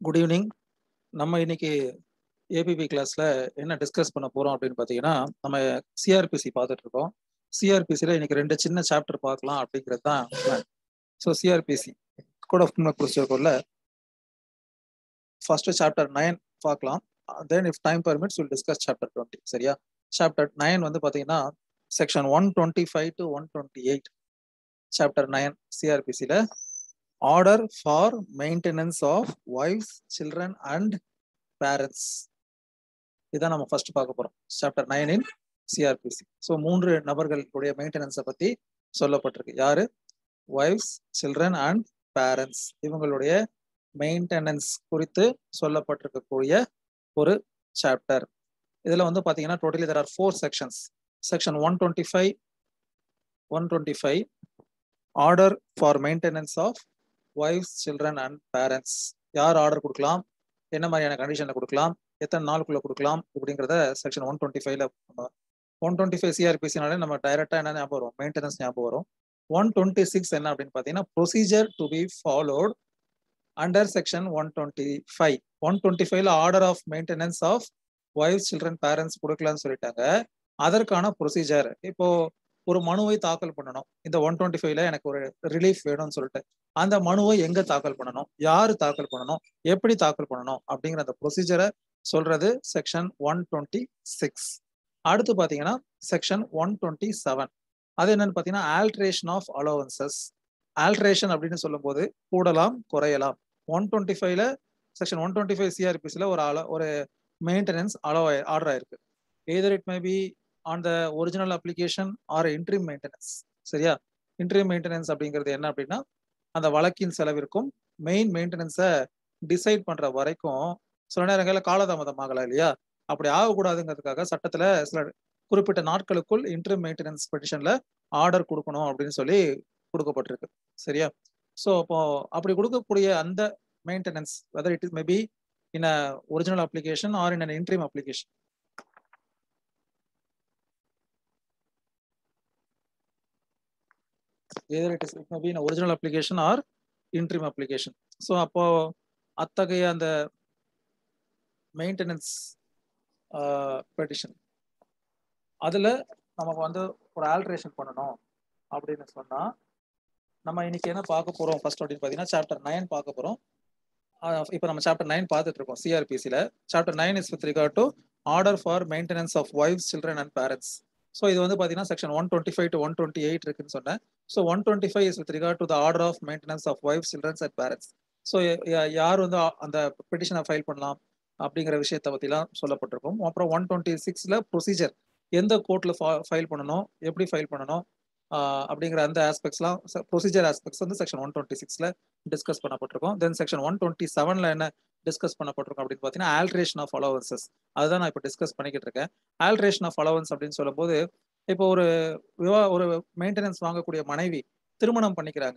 Good evening நம்ம இன்னைக்கு ABP கிளாஸ்ல என்ன டிஸ்கஸ் பண்ண போறோம் அப்படின்னு பார்த்தீங்கன்னா நம்ம சிஆர்பிசி பார்த்துட்டு இருக்கோம் சிஆர்பிசியில் இன்னைக்கு ரெண்டு சின்ன சாப்டர் பார்க்கலாம் அப்படிங்கிறது தான் plan so CrPC code of criminal procedure கோட்ல ஃபர்ஸ்ட் சாப்டர் நைன் பார்க்கலாம் then if time permits will discuss chapter twenty சரியா சாப்டர் நைன் வந்து பார்த்தீங்கன்னா section one twenty five to one twenty eight chapter nine சிஆர்பிசியில் order for maintenance of wives children and parents இதான் நம்ம first பார்க்க போறோம் chapter nine in CrPC so மூன்று நபர்களுடைய மெயின்டெனன்ஸை பத்தி சொல்லப்பட்டிருக்கு யாரு ஒய்ஃப்ஸ் சில்ட்ரன் அண்ட் பேரண்ட்ஸ் இவங்களுடைய மெயின்டெனன்ஸ் குறித்து சொல்லப்பட்டிருக்கக்கூடிய ஒரு சாப்டர் இதுல வந்து பாத்தீங்கன்னா totally there are four sections section one twenty five one twenty five order for maintenance of wives children and parents யார் ஆர்டர் கொடுக்கலாம் என்ன மாதிரியான கண்டிஷன்ல கொடுக்கலாம் எத்தனை நாளுக்குள்ள கொடுக்கலாம் அப்படிங்கிறத செக்ஷன் ஒன் டுவெண்ட்டி ஃபைவ்ல ஒன் டுவெண்ட்டி ஃபைவ் சிஆர்பிசினாலே நம்ம டைரக்டா என்ன ஞாபகம் வரும் மெயின்டெனன்ஸ் ஞாபகம் வரும் ஒன் டுவெண்ட்டி சிக்ஸ் என்ன அப்படின்னு பார்த்தீங்கன்னா procedure to be followed under section one twenty five one twenty ஃபைவ்ல order of maintenance of wife children parents கொடுக்கலாம்னு சொல்லிட்டாங்க அதற்கான ப்ரொசீஜர் இப்போ ஒரு மனுவை தாக்கல் பண்ணணும் இந்த ஒன் டுவெண்ட்டி ஃபைவ்ல எனக்கு ஒரு ரிலீஃப் வேணும்னு சொல்லிட்டு அந்த மனுவை எங்க தாக்கல் பண்ணணும் யாரு தாக்கல் பண்ணணும் எப்படி தாக்கல் பண்ணணும் அப்படிங்கிற அந்த ப்ரொசீஜரை சொல்றது செக்ஷன் ஒன் டுவெண்ட்டி சிக்ஸ் அடுத்து பாத்தீங்கன்னா செக்ஷன் ஒன் டுவெண்ட்டி செவன் அது என்னன்னு பாத்தீங்கன்னா ஆல்ட்ரேஷன் ஆஃப் அலோவன்சஸ் ஆல்ட்ரேஷன் அப்படின்னு சொல்லும்போது கூடலாம் குறையலாம் ஒன் டுவெண்ட்டி ஃபைவ்ல செக்ஷன் ஒன் டுவெண்ட்டி ஃபைவ் சிஆர்பிசியில் ஒரு அல ஒரு மெயின்டெனன்ஸ் அலோ ஆர்டர் ஆயிருக்கு either it may be on the original application or interim maintenance சரியா இன்ட்ரீம் மெயின்டெனன்ஸ் அப்படிங்கிறது என்ன அப்படின்னா அந்த வழக்கின் செலவிற்கும் மெயின் மெயின்டெனன்ஸை டிசைட் பண்ற வரைக்கும் சில நேரங்களில் காலதாமதம் ஆகலாம் இல்லையா அப்படி ஆகக்கூடாதுங்கிறதுக்காக சட்டத்துல சில குறிப்பிட்ட நாட்களுக்குள் இன்ட்ரீம் மெயின்டெனன்ஸ் பெட்டிஷன்ல ஆர்டர் கொடுக்கணும் அப்படின்னு சொல்லி கொடுக்கப்பட்டிருக்கு சரியா ஸோ அப்போ அப்படி கொடுக்கக்கூடிய அந்த maintenance whether it is maybe in a original application or in an interim application either it is it may be an original application or interim application so அப்போ அத்தகைய அந்த மெயின்டெனன்ஸ் பெட்டிஷன் அதில் நமக்கு வந்து ஒரு ஆல்ட்ரேஷன் பண்ணணும் அப்படின்னு சொன்னால் நம்ம இன்னைக்கு என்ன பார்க்க போகிறோம் ஃபர்ஸ்ட் அப்படின்னு பார்த்தீங்கன்னா சாப்டர் நைன் பார்க்க போகிறோம் இப்போ நம்ம சாப்டர் நைன் பார்த்துட்டு இருக்கோம் சிஆர்பிசியில் chapter nine is with regard to order for maintenance of wife children and parents so இது வந்து பார்த்தீங்கன்னா section one twenty five to one twenty eight இருக்குன்னு சொன்னேன் so one twenty five is with regard to the order of maintenance of wife childrens and parents so யார் வந்து அந்த பெட்டிஷனை file பண்ணலாம் அப்படிங்கிற விஷயத்தை பற்றிலாம் சொல்லப்பட்டிருக்கும் அப்புறம் ஒன் டுவெண்ட்டி சிக்ஸில் ப்ரொசீஜர் எந்த கோர்ட்டில் ஃபைல் பண்ணணும் எப்படி ஃபைல் பண்ணணும் அப்படிங்கிற அந்த ஆஸ்பெக்ட்ஸ்லாம் ப்ரொசீஜர் ஆஸ்பெக்ட்ஸ் வந்து செக்ஷன் ஒன் டுவெண்ட்டி சிக்ஸில் டிஸ்கஸ் பண்ணப்பட்டிருக்கும் தென் செக்ஷன் ஒன் டுவெண்ட்டி செவனில் என்ன டிஸ்கஸ் பண்ணப்பட்டிருக்கும் அப்படின்னு பார்த்தீங்கன்னா ஆல்ட்ரேஷன் ஆஃப் அலவன்சஸ் அதுதான் நான் இப்போ டிஸ்கஸ் பண்ணிக்கிட்டு இருக்கேன் ஆல்ட்ரேஷன் ஆஃப் அலவன்ஸ் அப்படின்னு சொல்லும்போது இப்போ ஒரு விவா ஒரு மெயின்டெனன்ஸ் வாங்கக்கூடிய மனைவி திருமணம் பண்ணிக்கிறாங்க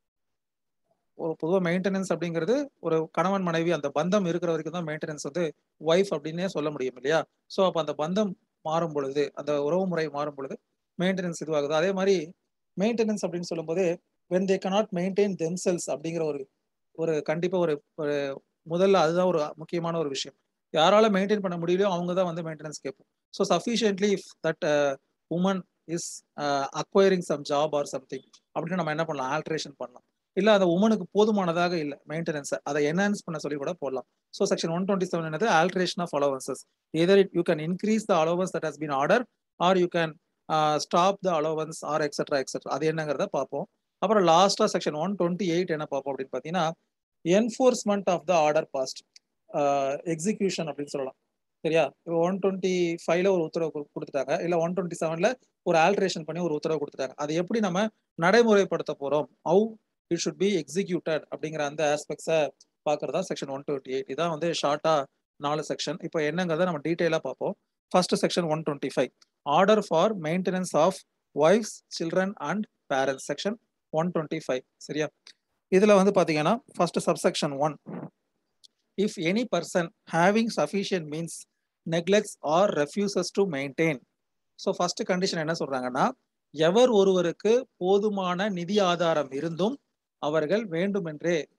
ஒரு பொதுவாக மெயின்டெனன்ஸ் அப்படிங்கிறது ஒரு கணவன் மனைவி அந்த பந்தம் இருக்கிற வரைக்கும் தான் மெயின்டெனன்ஸ் வந்து ஒய்ஃப் அப்படின்னே சொல்ல முடியும் இல்லையா ஸோ அப்போ அந்த பந்தம் மாறும் பொழுது அந்த உறவு முறை மாறும் பொழுது மெயின்டெனன்ஸ் இதுவாகுது அதே மாதிரி மெயின்டெனன்ஸ் அப்படின்னு சொல்லும்போது when they cannot maintain themselves அப்படிங்கிற ஒரு ஒரு கண்டிப்பாக ஒரு ஒரு முதல்ல அதுதான் ஒரு முக்கியமான ஒரு விஷயம் யாரால மெயின்டைன் பண்ண முடியலையோ அவங்க தான் வந்து மெயின்டெனன்ஸ் கேட்போம் so sufficiently if that woman is acquiring some job or something அப்படின்னு நம்ம என்ன பண்ணலாம் ஆல்ட்ரேஷன் பண்ணலாம் இல்லை அந்த உமனுக்கு போதுமானதாக இல்லை மெயின்டெனன்ஸை அதை என்ஹான்ஸ் பண்ண சொல்லி கூட போடலாம் so section one twenty seven என்னது alteration of allowances either you can increase the allowance that has been order or you can stop the allowance or extra extra அது என்னங்கிறத பார்ப்போம் அப்புறம் லாஸ்டா செக்ஷன் ஒன் டுவெண்ட்டி எயிட் என்ன பார்ப்போம் அப்படின்னு பார்த்தீங்கன்னா enforcement of the order past execution அப்படின்னு சொல்லலாம் சரியா இப்போ ஒன் டுவெண்ட்டி ஃபைவ்ல ஒரு உத்தரவு கொடுத்துட்டாங்க இல்லை ஒன் டுவெண்ட்டி செவன்ல ஒரு ஆல்ட்ரேஷன் பண்ணி ஒரு உத்தரவு கொடுத்துட்டாங்க அது எப்படி நம்ம நடைமுறைப்படுத்த போறோம் how it should be executed அப்படிங்கிற அந்த ஆஸ்பெக்ட்ஸை பார்க்கறதா செக்ஷன் ஒன் டுவெண்ட்டி எயிட் இதான் வந்து ஷார்ட்டா நாலு செக்ஷன் இப்போ என்னங்கிறத நம்ம டீட்டெயிலாக பார்ப்போம் first section one twenty five order for maintenance of wives children and parents section one twenty five சரியா இதுல வந்து பாத்தீங்கன்னா first subsection one if any person having sufficient means neglects or refuses to maintain so first condition என்ன சொல்றாங்கன்னா எவர் ஒருவருக்கு போதுமான நிதி ஆதாரம் இருந்தும் அவர்கள் வேண்டுமென்றே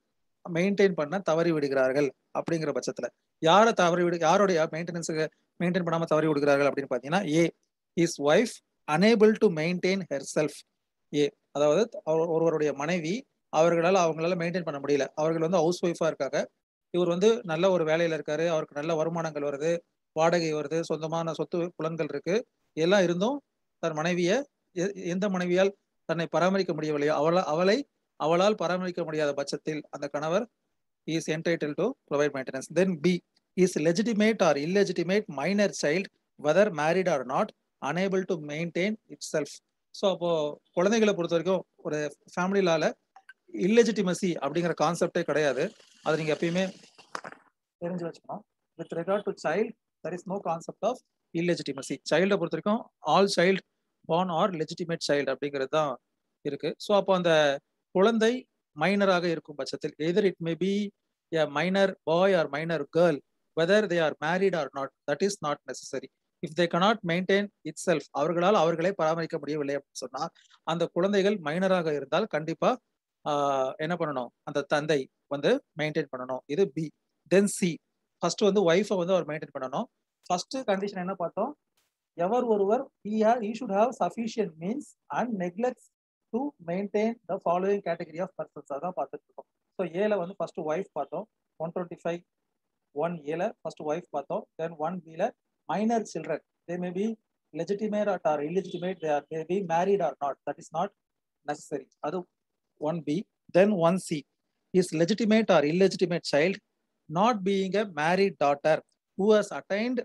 மெயின்டைன் பண்ண தவறி விடுகிறார்கள் அப்படிங்கிற பட்சத்துல யாரை தவறி விடு யாருடைய மெயின்டெனன்ஸுக்கு மெயின்டைன் பண்ணாம தவறி விடுகிறார்கள் அப்படின்னு பாத்தீங்கன்னா A is wife unable to maintain herself A அதாவது அவர் ஒருவருடைய மனைவி அவர்களால் அவங்களால மெயின்டைன் பண்ண முடியல அவர்கள் வந்து ஹவுஸ் ஒய்ஃபா இருக்காங்க இவர் வந்து நல்ல ஒரு வேலையில இருக்காரு அவருக்கு நல்ல வருமானங்கள் வருது வாடகை வருது சொந்தமான சொத்து புலன்கள் இருக்கு எல்லாம் இருந்தும் தன் மனைவிய எ- எந்த மனைவியால் தன்னை பராமரிக்க முடியவில்லையோ அவள அவளை அவளால் பராமரிக்க முடியாத பட்சத்தில் அந்த கணவர் is entitled to provide maintenance then B is legitimate or illegitimate minor child whether married or not unable to maintain itself so அப்போ குழந்தைகளை பொறுத்த வரைக்கும் ஒரு ஃபேமிலிலால இல்லெஜிட்டிமசி அப்படிங்கிற கான்செப்டே கிடையாது அதை நீங்க எப்பயுமே தெரிஞ்சு வச்சுக்கணும் with regard to child there is no concept of illegitimacy சைல்டை பொறுத்த வரைக்கும் all child born are legitimate child அப்படிங்கிறது தான் இருக்கு ஸோ அப்போ அந்த குழந்தை மைனராக இருக்கும் பட்சத்தில் either it may be a minor boy or minor girl whether they are married or not that is not necessary if they cannot maintain itself அவர்களால் அவர்களை பராமரிக்க முடியவில்லை அப்படின்னு சொன்னா அந்த குழந்தைகள் மைனராக இருந்தால் கண்டிப்பா ஆஹ், என்ன பண்ணணும் அந்த தந்தை வந்து மெயின்டைன் பண்ணணும் இது பி தென் சி ஃபர்ஸ்ட் வந்து ஒய்ஃபை வந்து அவர் மெயின்டைன் பண்ணணும் ஃபர்ஸ்ட் கண்டிஷன் என்ன பார்த்தோம் எவர் ஒருவர் he should have sufficient means and neglects to maintain the following category of persons அதான் பார்த்துட்டு இருக்கோம் ஸோ ஏல வந்து ஃபர்ஸ்ட் ஒய்ஃப் பார்த்தோம் ஒன் டுவெண்ட்டி ஃபைவ் ஒன் ஏல ஃபர்ஸ்ட் ஒய்ஃப் பார்த்தோம் தென் ஒன் பில minor children they may be legitimate or illegitimate they are may be married or not that is not necessary அது one B then one C is legitimate or illegitimate child not being a married daughter who has attained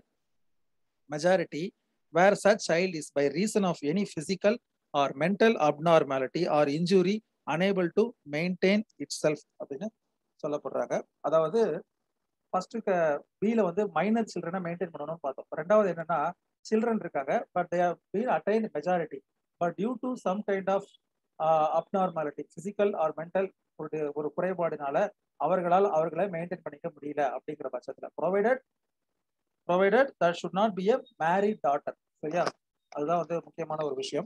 majority where such child is by reason of any physical or mental abnormality or injury unable to maintain itself அப்படின்னு சொல்லப்படுறாங்க அதாவது first பில வந்து minor சில்ட்ரனை maintain பண்ணணும்னு பார்த்தோம் ரெண்டாவது என்னன்னா children இருக்காங்க but they have been attain majority but due to some kind of abnormality physical or mental ஒரு ஒரு குறைபாடுனால அவர்களால் அவர்களை மெயின்டைன் பண்ணிக்க முடியல அப்படிங்கிற பட்சத்துல provided provided that should not be a married daughter சரியா அதுதான் வந்து முக்கியமான ஒரு விஷயம்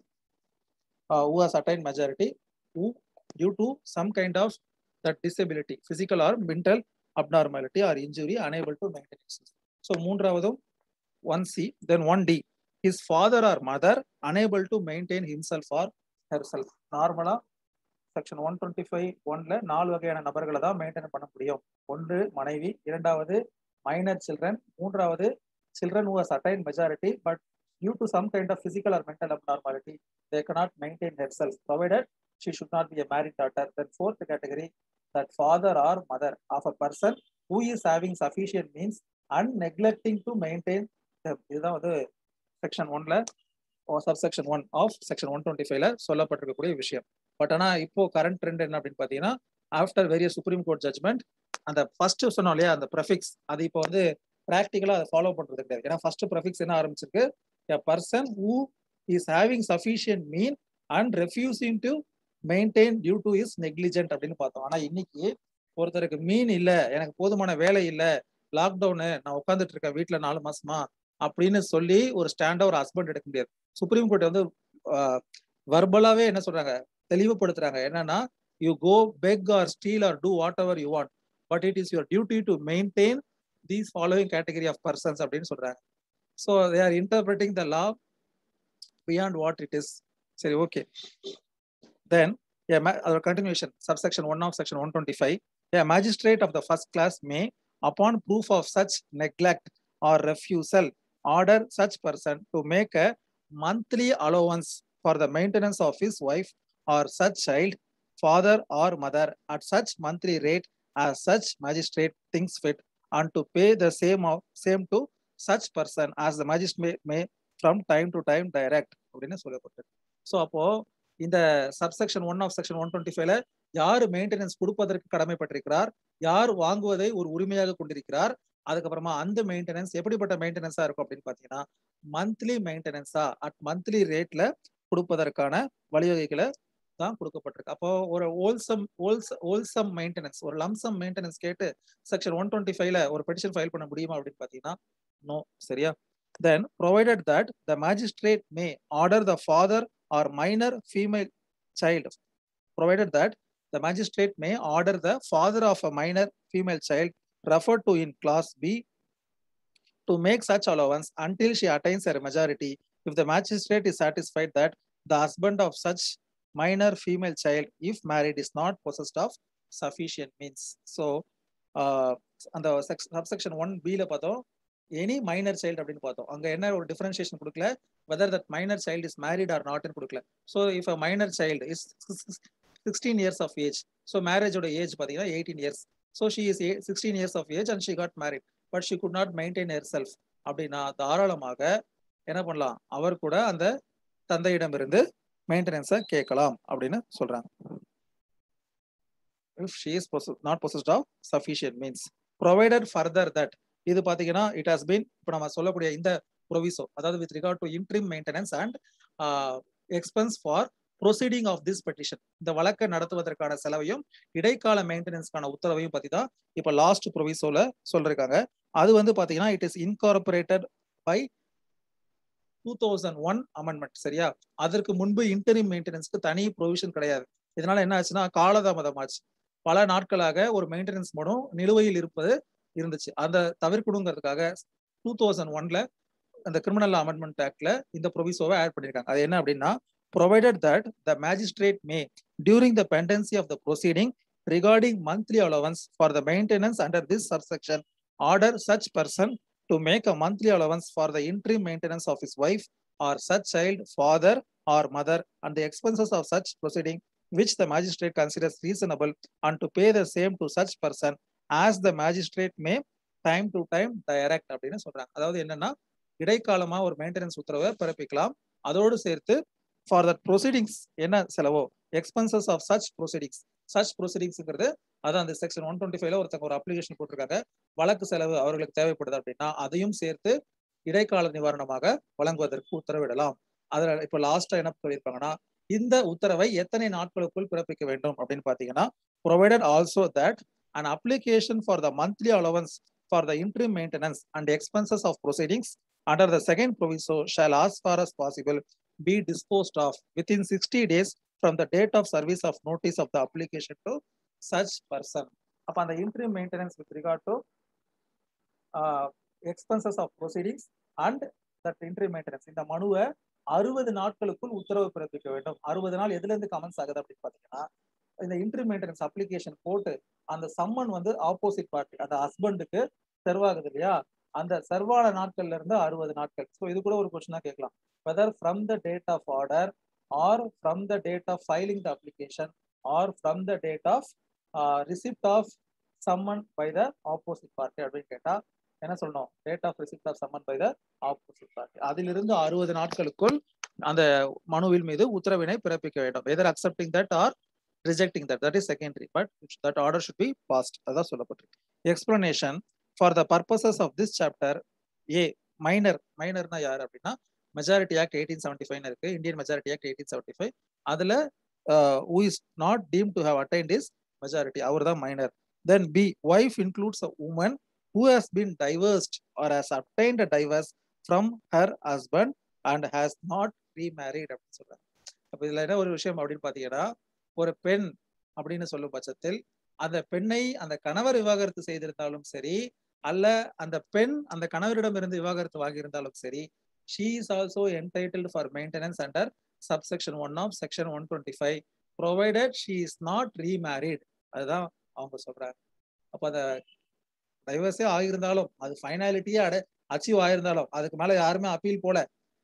who has attained majority who due to some kind of that disability physical or mental abnormality or injury unable to maintain so மூன்றாவதும் one C then one D his father or mother unable to maintain himself or herself நார்மலா section one twenty five ஒன்ல நாலு வகையான நபர்களை தான் maintain பண்ண முடியும் ஒன்று மனைவி இரண்டாவது மைனர் சில்ட்ரன் மூன்றாவது children who has attained majority but due to some kind of physical or mental abnormality they cannot maintain herself provided she should not be a married daughter then fourth category that father or mother of a person who is having sufficient means and neglecting to maintain them இதுதான் வந்து section ஒன்ல subsection one of section one twenty ஃபைவ்ல சொல்லப்பட்டிருக்கக்கூடிய விஷயம் but ஆனா இப்போ current trend என்ன அப்படின்னு பாத்தீங்கன்னா ஆஃப்டர் வெரிய சுப்ரீம் கோர்ட் ஜட்மெண்ட் அந்த ஃபர்ஸ்ட் சொன்னோம் இல்லையா அந்த ப்ரெஃபிக்ஸ் அது இப்போ வந்து ப்ராக்டிக்கலா அதை ஃபாலோ பண்றது கிடையாது ஏன்னா ஃபர்ஸ்ட் ப்ரெஃபிக்ஸ் என்ன ஆரம்பிச்சிருக்கு a person who is having sufficient mean and refusing to maintain due to his negligent அப்படின்னு பார்த்தோம் ஆனா இன்னைக்கு ஒருத்தருக்கு மீன் இல்ல எனக்கு போதுமான வேலை இல்ல லாக்டவுனு நான் உட்காந்துட்டு இருக்கேன் வீட்டுல நாலு மாசமா அப்படின்னு சொல்லி ஒரு ஸ்டாண்டா ஒரு ஹஸ்பண்ட் எடுக்க முடியாது சுப்ரீம் கோர்ட் வந்து வர்பலாவே என்ன சொல்றாங்க தெளிவுபடுத்துறாங்க என்னன்னா you go beg or steal or do whatever you want but it is your duty to maintain these following category of persons அப்படின்னு சொல்றாங்க so they are interpreting the law beyond what it is சரி okay then அதோட continuation subsection one of section one twenty five A magistrate of the first class may, upon proof of such neglect or refusal, order such person to make a monthly allowance for the maintenance of his wife or such child, father or mother at such monthly rate as such magistrate thinks fit, and to pay the same of same to such person as the magistrate may from time to time direct அப்படின்னு சொல்லப்பட்டது so அப்போ இந்த subsection one of section one twenty ஃபைவ்ல யார் maintenance கொடுப்பதற்கு கடமைப்பட்டிருக்கிறார் யார் வாங்குவதை ஒரு உரிமையாக கொண்டிருக்கிறார் அதுக்கப்புறமா அந்த மெயின்டெனன்ஸ் எப்படிப்பட்ட மெயின்டெனன்ஸா இருக்கும் அப்படின்னு பாத்தீங்கன்னா மந்த்லி மெயின்டெனன்ஸா அட் மந்த்லி ரேட்ல கொடுப்பதற்கான வழிவகைகளை தான் கொடுக்கப்பட்டிருக்கு அப்போ ஒரு ஹோல்சம் ஹோல்ஸ் ஹோல்சம் மெயின்டெனன்ஸ் ஒரு லம்சம் மெயின்டெனன்ஸ் கேட்டு செக்ஷன் ஒன் டுவெண்ட்டி ஃபைவ்ல ஒரு பெட்டிஷன் ஃபைல் பண்ண முடியுமா அப்படின்னு பாத்தீங்கன்னா நோ சரியா then provided that the magistrate may order the father or minor female child provided that the magistrate may order the father of a minor female child referred to in class B to make such allowance until she attains her majority if the magistrate is satisfied that the husband of such minor female child, if married, is not possessed of sufficient means. So, uh, அந்த subsection one பில பார்த்தோம் any minor child அப்படின்னு பார்த்தோம் அங்க என்ன ஒரு differentiation கொடுக்கல whether that minor child is married or நாட்னு கொடுக்கல so if a minor child is sixteen years of age so மேரேஜோட ஏஜ் பார்த்தீங்கன்னா eighteen years so she is sixteen years of age and she got married but she could not maintain herself அப்படின்னா தாராளமாக என்ன பண்ணலாம் அவர் கூட அந்த தந்தையிடமிருந்து மெயின்டெனன்ஸை கேட்கலாம் அப்படின்னு சொல்றாங்க if she is not possessed of sufficient means provided further that இது பார்த்தீங்கன்னா இட் ஹாஸ் பீன் இப்போ நம்ம சொல்லக்கூடிய இந்த ப்ரொவிசோ அதாவது with regard to interim maintenance and expense for proceeding of this petition இந்த வழக்கை நடத்துவதற்கான செலவையும் இடைக்கால மெயின்டெனன்ஸ்க்கான உத்தரவையும் பத்தி தான் இப்போ லாஸ்ட் ப்ரொவிசோல சொல்லிருக்காங்க அது வந்து பாத்தீங்கன்னா it is incorporated by two thousand one amendment சரியா அதற்கு முன்பு இன்டரிம் மெயின்டெனன்ஸ்க்கு தனி ப்ரொவிஷன் கிடையாது இதனால என்ன ஆச்சுன்னா காலதாமதமாச்சு பல நாட்களாக ஒரு மெயின்டெனன்ஸ் மூலம் நிலுவையில் இருப்பது இருந்துச்சு அந்த தவிர்க்கணுங்கிறதுக்காக டூ தௌசண்ட் ஒன்ல அந்த கிரிமினல் அமெண்ட்மெண்ட் ஆக்ட்ல இந்த ப்ரொவிசோவை ஆட் பண்ணியிருக்காங்க அது என்ன அப்படின்னா provided that the magistrate may, during the pendency of the proceeding regarding monthly allowance for the maintenance under this subsection, order such person to make a monthly allowance for the interim maintenance of his wife or such child, father or mother, and the expenses of such proceeding, which the magistrate considers reasonable, and to pay the same to such person as the magistrate may time to time direct அப்படின்னு சொல்றாங்க அதாவது என்னன்னா இடைக்காலமா ஒரு maintenance உத்தரவை பிறப்பிக்கலாம் அதோடு சேர்த்து for that proceedings என்ன செலவோ expenses of such proceedings such ப்ரொசீடிங்ஸ்ங்கிறது அதான் அந்த செக்ஷன் ஒன் டுவெண்ட்டி ஃபைவ்ல ஒருத்தங்க ஒரு அப்ளிகேஷன் போட்டிருக்காங்க வழக்கு செலவு அவர்களுக்கு தேவைப்படுது அப்படின்னா அதையும் சேர்த்து இடைக்கால நிவாரணமாக வழங்குவதற்கு உத்தரவிடலாம் அதுல இப்போ லாஸ்டா என்ன சொல்லியிருப்பாங்கன்னா இந்த உத்தரவை எத்தனை நாட்களுக்குள் பிறப்பிக்க வேண்டும் அப்படின்னு பாத்தீங்கன்னா provided also that an application for the monthly allowance for the interim maintenance and expenses of proceedings under the second proviso shall as far as possible be disposed of within 60 days from the date of service of notice of the application to such person. அப்ப அந்த interim maintenance with regard to uh, expenses of proceedings and that interim maintenance இந்த மனுவை அறுபது நாட்களுக்குள் உத்தரவு பிறப்பிக்க வேண்டும் அறுபது நாள் எதுல இருந்து கமெண்ட்ஸ் ஆகுது அப்படின்னு பாத்தீங்கன்னா இந்த இன்ட்ரி மெயின்டெனன்ஸ் அப்ளிகேஷன் போட்டு அந்த சம்மன் வந்து ஆப்போசிட் பார்ட்டி அந்த ஹஸ்பண்டுக்கு செர்வாகுது இல்லையா அந்த செர்வான நாட்கள்ல இருந்து அறுபது நாட்கள் ஸோ இது கூட ஒரு கொஸ்டினா கேட்கலாம் whether from the date of order or from the date of filing the application or from the date of uh, receipt of summon by the opposite party அப்படின்னு கேட்டா என்ன சொல்லணும் date of receipt of summon by the opposite party அதிலிருந்து அறுபது நாட்களுக்குள் அந்த மனுவில் மீது உத்தரவினை பிறப்பிக்க வேண்டும் either accepting that or rejecting that that is secondary but that order should be passed அதான் சொல்லப்பட்டிருக்கு explanation for the purposes of this chapter a minor மைனர்னா யார் அப்படின்னா Majority Act eighteen seventy five இருக்கு Indian Majority Act eighteen seventy five அதுல who is not deemed to have attained his majority அவர் தான் minor then B wife includes a woman who has been divorced or has obtained a divorce from her husband and has not remarried அப்படின்னு சொல்றாங்க அப்ப இதுல என்ன ஒரு விஷயம் அப்படின்னு பாத்தீங்கன்னா ஒரு பெண் அப்படின்னு சொல்லும் பட்சத்தில் அந்த பெண்ணை அந்த கணவர் விவாகரத்து செய்திருந்தாலும் சரி அல்ல அந்த பெண் அந்த கணவரிடமிருந்து விவாகரத்து வாங்கியிருந்தாலும் சரி she is also entitled for maintenance under subsection 1 of section 125 provided she is not remarried அதுதான் அவங்க சொல்றாங்க அப்ப அந்த டைவர்ஸே ஆகியிருந்தாலும் அது ஃபைனாலிட்டியே அட அச்சீவ் ஆயிருந்தாலும் அதுக்கு மேல யாருமே அப்பீல் போல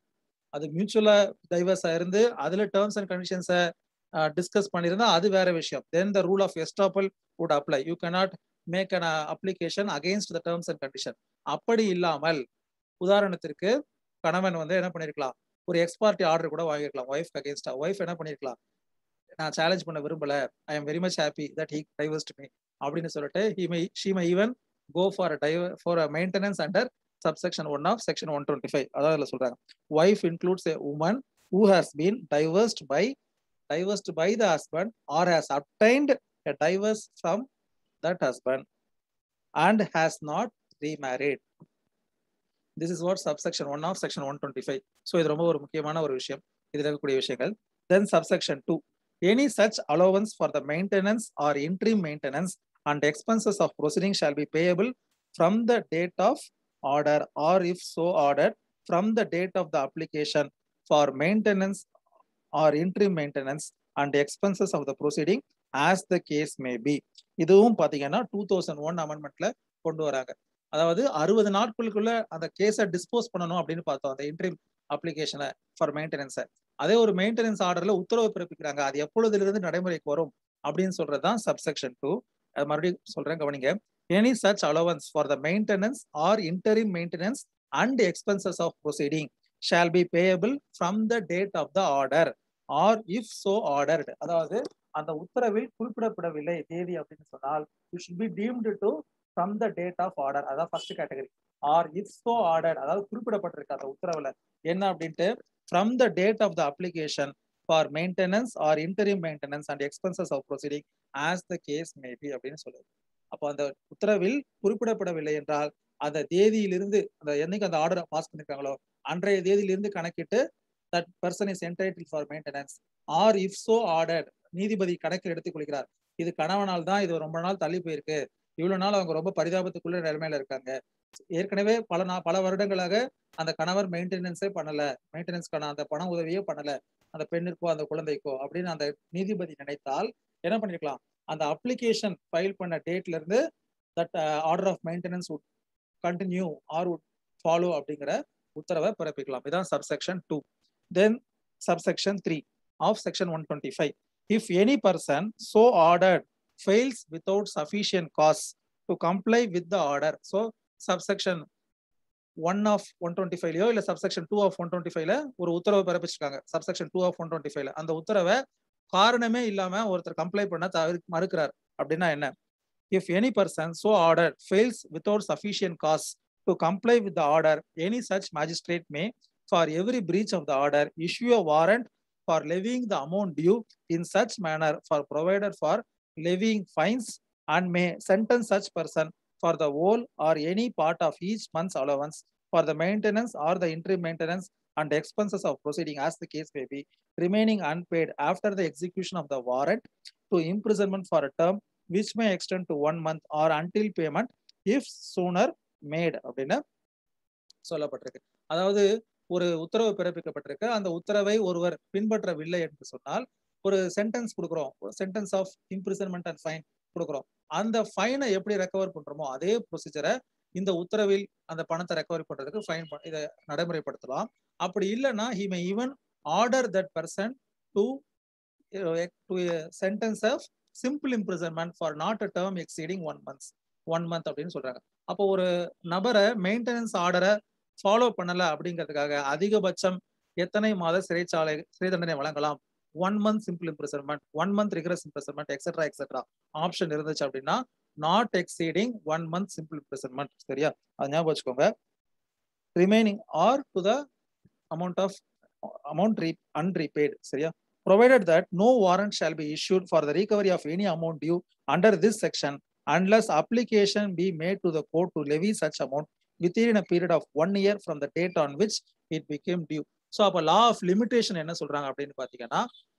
அது மியூச்சுவலா டைவர்ஸ் ஆயிருந்து அதுல டேர்ம்ஸ் அண்ட் கண்டிஷன்ஸை டிஸ்கஸ் பண்ணியிருந்தா அது வேற விஷயம் then the rule of estoppel would apply you cannot make an application against the terms and condition அப்படி இல்லாமல் உதாரணத்திற்கு கணவன் வந்து என்ன பண்ணிருக்கலாம் ஒரு எக்ஸ்பார்ட்டி ஆர்டர் கூட வாங்கிருக்கலாம் ஒய்ஃப் அகேன்ஸ்டா ஒய்ஃப் என்ன பண்ணிருக்கலாம் நான் சேலஞ்ச் பண்ண விரும்பல I am very much happy that he divorced me அப்படின்னு சொல்லிட்டு he may she may even go for divorce for a maintenance under subsection one of section one twenty five அதாவது அதில் சொல்றாங்க wife includes a woman who has been divorced by divorced by the husband or has obtained a divorce from that husband and has not remarried this is what subsection one of section one twenty five so இது ரொம்ப ஒரு முக்கியமான ஒரு விஷயம் இதில் இருக்கக்கூடிய விஷயங்கள் then subsection two any such allowance for the maintenance or interim maintenance and expenses of proceeding shall be payable from the date of order or if so order from the date of the application for maintenance or interim maintenance and expenses of the proceeding as the case may be இதுவும் பாத்தீங்கன்னா two thousand one அமெண்ட்மெண்ட்ல கொண்டு வராங்க அதாவது அறுபது நாட்களுக்குள்ள அந்த கேஸை dispose பண்ணணும் அப்படின்னு பார்த்தோம் அந்த இன்ட்ரீம் அப்ளிகேஷனை ஃபார் மெயின்டெனன்ஸை அதே ஒரு மெயின்டெனன்ஸ் ஆர்டர்ல உத்தரவு பிறப்பிக்கிறாங்க அது எப்பொழுதிலிருந்து நடைமுறைக்கு வரும் அப்படின்னு சொல்றது தான் சப்செக்ஷன் டூ அது மறுபடியும் சொல்றேன் கவனிங்க any such allowance for the maintenance or interim maintenance and expenses of proceeding shall be payable from the date of the order or if so ordered அதாவது அந்த உத்தரவில் குறிப்பிடப்படவில்லை தேதி அப்படின்னு சொன்னால் you should be deemed to from the date of order அதான் first category or if so order அதாவது குறிப்பிடப்பட்டிருக்கு அந்த உத்தரவுல என்ன அப்படின்ட்டு from the date of the application for maintenance or interim maintenance and expenses of proceeding as the case may be அப்படின்னு சொல்லுது அப்போ அந்த உத்தரவில் குறிப்பிடப்படவில்லை என்றால் அந்த தேதியிலிருந்து அந்த என்னைக்கு அந்த ஆர்டரை பாஸ் பண்ணிருக்காங்களோ அன்றைய தேதியிலிருந்து கணக்கிட்டு that person is entitle for maintenance or if so order நீதிபதி கணக்கில் எடுத்துக் கொள்கிறார் இது கணவனால் தான் இது ரொம்ப நாள் தள்ளி போயிருக்கு இவ்வளவு நாள் அவங்க ரொம்ப பரிதாபத்துக்குள்ள நிலைமையில இருக்காங்க ஏற்கனவே பல நா பல வருடங்களாக அந்த கணவர் மெயின்டெனன்ஸே பண்ணல மெயின்டெனன்ஸ்க்கான அந்த பண உதவியே பண்ணல அந்த பெண்ணிற்கோ அந்த குழந்தைக்கோ அப்படின்னு அந்த நீதிபதி நினைத்தால் என்ன பண்ணிருக்கலாம் அந்த அப்ளிகேஷன் ஃபைல் பண்ண டேட்ல இருந்து that order of maintenance would continue or would follow அப்படிங்கிற உத்தரவை பிறப்பிக்கலாம் இதான் subsection two then subsection three of section one twenty five if any person so ordered fails without sufficient cause to comply with the order so subsection one of one twenty ஃபைவ்லையோ இல்லை subsection two of one twenty ஃபைவ்ல ஒரு உத்தரவு பிறப்பிச்சிருக்காங்க subsection two of one twenty ஃபைவ்ல அந்த உத்தரவை காரணமே இல்லாம ஒருத்தர் கம்ப்ளைண்ட் பண்ண தவிர மறுக்கிறார் அப்படின்னா என்ன if any person so order fails without sufficient cause to comply with the order any such magistrate may for every breach of the order issue a warrant for levying the amount due in such manner for provided for levying fines and may sentence such person for the whole or any part of each month's allowance for the maintenance or the interim maintenance and expenses of proceeding as the case may be, remaining unpaid after the execution of the warrant to imprisonment for a term which may extend to one month or until payment if sooner made அப்படின்னு சொல்லப்பட்டிருக்கு அதாவது ஒரு உத்தரவு பிறப்பிக்கப்பட்டிருக்கு அந்த உத்தரவை ஒருவர் பின்பற்றவில்லை என்று சொன்னால் ஒரு சென்டென்ஸ் கொடுக்குறோம் sentence of imprisonment and fine கொடுக்குறோம் அந்த ஃபைனை எப்படி ரெக்கவர் பண்றோமோ அதே ப்ரொசீஜரை இந்த உத்தரவில் அந்த பணத்தை ரெக்கவரி பண்றதுக்கு ஃபைன் இதை நடைமுறைப்படுத்தலாம் அப்படி இல்லைன்னா he may even order that person to to sentence of simple imprisonment for not a term exceeding one months one month அப்படின்னு சொல்றாங்க அப்போ ஒரு நபரை மெயின்டெனன்ஸ் ஆர்டரை ஃபாலோ பண்ணல அப்படிங்கிறதுக்காக அதிகபட்சம் எத்தனை மாத சிறைச்சாலை சிறை தண்டனை வழங்கலாம் one month simple imprisonment one month rigorous imprisonment etcetera etcetera option இருந்துச்சு அப்படின்னா not exceeding one month simple imprisonment சரியா அது ஞாபகம் வச்சுக்கோங்க remaining or to the amount of amount ரீ அன்ரீபேட் சரியா provided that no warrant shall be issued for the recovery of any amount due under this section unless application be made to the court to levy such amount within a period of one year from the date on which it became due. So அப்போ law of limitation என்ன சொல்றாங்க அப்படின்னு பார்த்தீங்கன்னா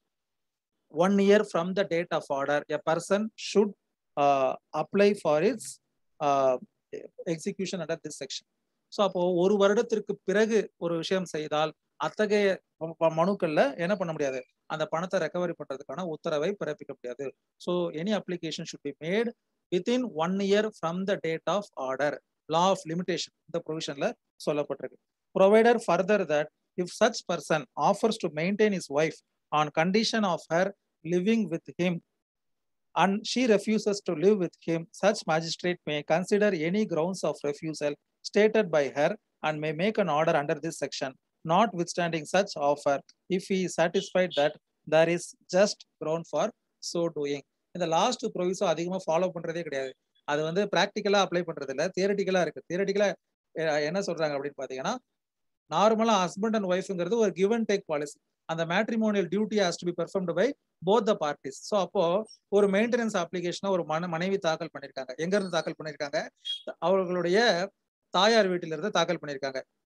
one year from the date of order a person should apply for its execution under this section so அப்போ ஒரு வருடத்திற்கு பிறகு ஒரு விஷயம் செய்தால் அத்தகைய மனுக்கள்ல என்ன பண்ண முடியாது அந்த பணத்தை ரெக்கவரி பண்றதுக்கான உத்தரவை பிறப்பிக்க முடியாது so any application should be made within one year from the date of order law of limitation இந்த ப்ரொவிஷன்ல சொல்லப்பட்டிருக்கு provided further that if such person offers to maintain his wife on condition of her living with him and she refuses to live with him, such magistrate may consider any grounds of refusal stated by her and may make an order under this section, notwithstanding such offer, if he is satisfied that there is just ground for so doing. இந்த last proviso அதிகமாக follow பண்றதே கிடையாது அது வந்து ப்ராக்டிக்கலா apply பண்றது இல்லை தியரட்டிக்கலா இருக்கு தியரட்டிக்கலா என்ன சொல்றாங்க அப்படின்னு பாத்தீங்கன்னா நார்மலா ஹஸ்பண்ட் அண்ட் ஒய்ஃப்ங்கிறது ஒரு கிவ் அண்ட் டேக் பாலிசி அந்த matrimonial duty has to be performed by both the parties so அப்போ ஒரு மெயின்டெனன்ஸ் அப்ளிகேஷனை ஒரு மன மனைவி தாக்கல் பண்ணியிருக்காங்க எங்க இருந்து தாக்கல் பண்ணியிருக்காங்க அவர்களுடைய தாயார் வீட்டில இருந்து தாக்கல் பண்ணியிருக்காங்க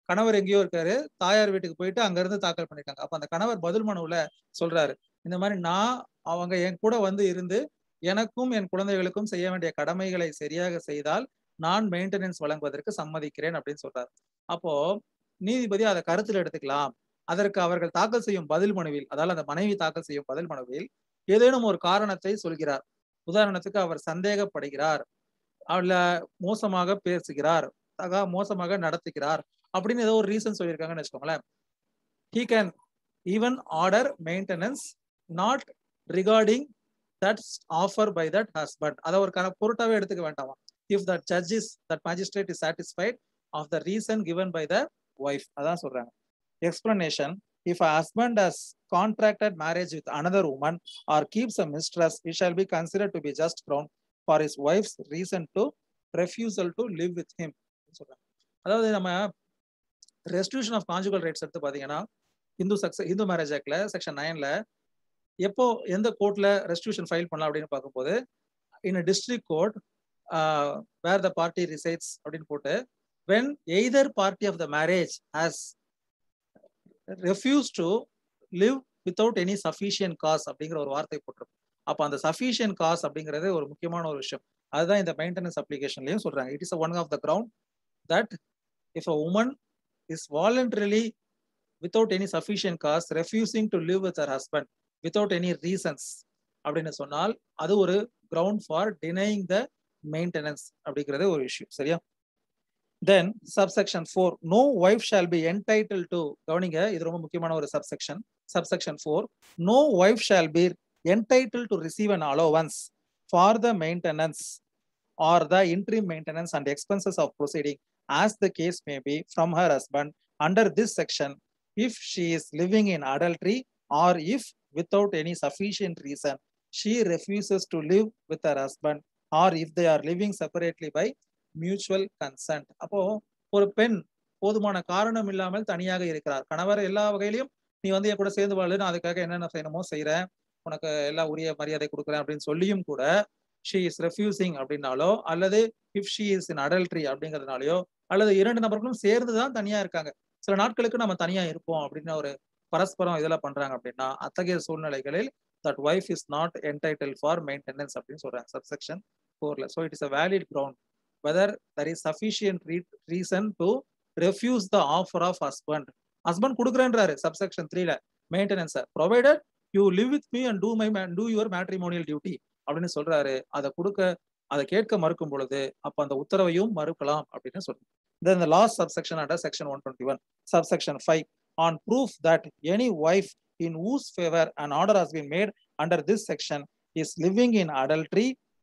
கணவர் எங்கேயோ இருக்காரு தாயார் வீட்டுக்கு போயிட்டு அங்க இருந்து தாக்கல் பண்ணிருக்காங்க அப்ப அந்த கணவர் பதில் மனுவுல சொல்றாரு இந்த மாதிரி நான் அவங்க என் கூட வந்து இருந்து எனக்கும் என் குழந்தைகளுக்கும் செய்ய வேண்டிய கடமைகளை சரியாக செய்தால் நான் மெயின்டெனன்ஸ் வழங்குவதற்கு சம்மதிக்கிறேன் அப்படின்னு சொல்றாரு அப்போ நீதிபதி அதை கருத்தில் எடுத்துக்கலாம் அதற்கு அவர்கள் தாக்கல் செய்யும் பதில் மனுவில் அதாவது அந்த மனைவி தாக்கல் செய்யும் பதில் மனுவில் ஏதேனும் ஒரு காரணத்தை சொல்கிறார் உதாரணத்துக்கு அவர் சந்தேகப்படுகிறார் அவள மோசமாக பேசுகிறார் தகா மோசமாக நடத்துகிறார் அப்படின்னு ஏதோ ஒரு ரீசன் சொல்லியிருக்காங்கன்னு வச்சுக்கோங்களேன் he can even order maintenance not regarding that offer by that husband அதை ஒரு கண பொருட்டாவே எடுத்துக்க வேண்டாமா if that judge is that magistrate is satisfied of the reason given by the wife அதான் சொல்றாங்க explanation if a husband has contracted marriage with another woman or keeps a mistress it shall be considered to be just ground for his wife's reason to refusal to live with him சொல்றாங்க அதாவது நம்ம restitution of conjugal rights எடுத்து பாத்தீங்கன்னா இந்து சக்ச Hindu marriage ஆக்ட்ல section நைன்ல எப்போ எந்த கோர்ட்ல ரெஸ்டியூஷன் ஃபைல் பண்ணலாம் அப்படின்னு பார்க்கும்போது in district court where the party resides அப்படின்னு போட்டு when either party of the marriage has refuse to live without any sufficient cause அப்படிங்கிற ஒரு வார்த்தை போட்டிருக்கும் அப்போ அந்த சஃபிஷியன்ட் காஸ் அப்படிங்கிறது ஒரு முக்கியமான ஒரு விஷயம் அதுதான் இந்த மெயின்டெனன்ஸ் அப்ளிகேஷன்லயும் சொல்றாங்க it is one of the ground that if a woman is voluntarily without any sufficient cause refusing to live with her husband without any reasons அப்படின்னு சொன்னால் அது ஒரு ground for denying the maintenance அப்படிங்கிறது ஒரு issue சரியா then subsection four no wife shall be entitle to கவனிங்க இது ரொம்ப முக்கியமான ஒரு subsection subsection four no wife shall be entitle to receive an allowance for the maintenance or the interim maintenance and expenses of proceeding as the case may be from her husband under this section if she is living in adultery or if without any sufficient reason she refuses to live with her husband or if they are living separately by mutual consent அப்போ ஒரு பெண் போதுமான காரணம் இல்லாமல் தனியாக இருக்கிறார் கணவர் எல்லா வகையிலையும் நீ வந்து என் கூட சேர்ந்து வாழு நான் அதுக்காக என்னென்ன செய்யணுமோ செய்யறேன் உனக்கு எல்லா உரிய மரியாதை கொடுக்குறேன் அப்படின்னு சொல்லியும் கூட ஷீ இஸ் ரெஃப்யூசிங் அப்படின்னாலோ அல்லது if she is in adultery அப்படிங்கிறதுனாலயோ அல்லது இரண்டு நபர்களும் சேர்ந்து தான் தனியா இருக்காங்க சில நாட்களுக்கு நம்ம தனியா இருப்போம் அப்படின்னு ஒரு பரஸ்பரம் இதெல்லாம் பண்றாங்க அப்படின்னா அத்தகைய சூழ்நிலைகளில் that wife is not entitle for maintenance அப்படின்னு சொல்றாங்க சப்செக்ஷன் ஃபோர்ல so it is a valid ground whether there is sufficient reason to refuse the offer of husband husband கொடுக்குறேன்றாரு சப்செக்ஷன் த்ரீல மெயின்டெனன்ஸை provided you live with me and do my do your matrimonial duty அப்படின்னு சொல்றாரு அதை கொடுக்க அதை கேட்க மறுக்கும் பொழுது அப்ப அந்த உத்தரவையும் மறுக்கலாம் அப்படின்னு சொல்றோம் தென் the last subsection under section 121 subsection 5 on proof that any wife in whose favor an order has been made under this section is living in adultery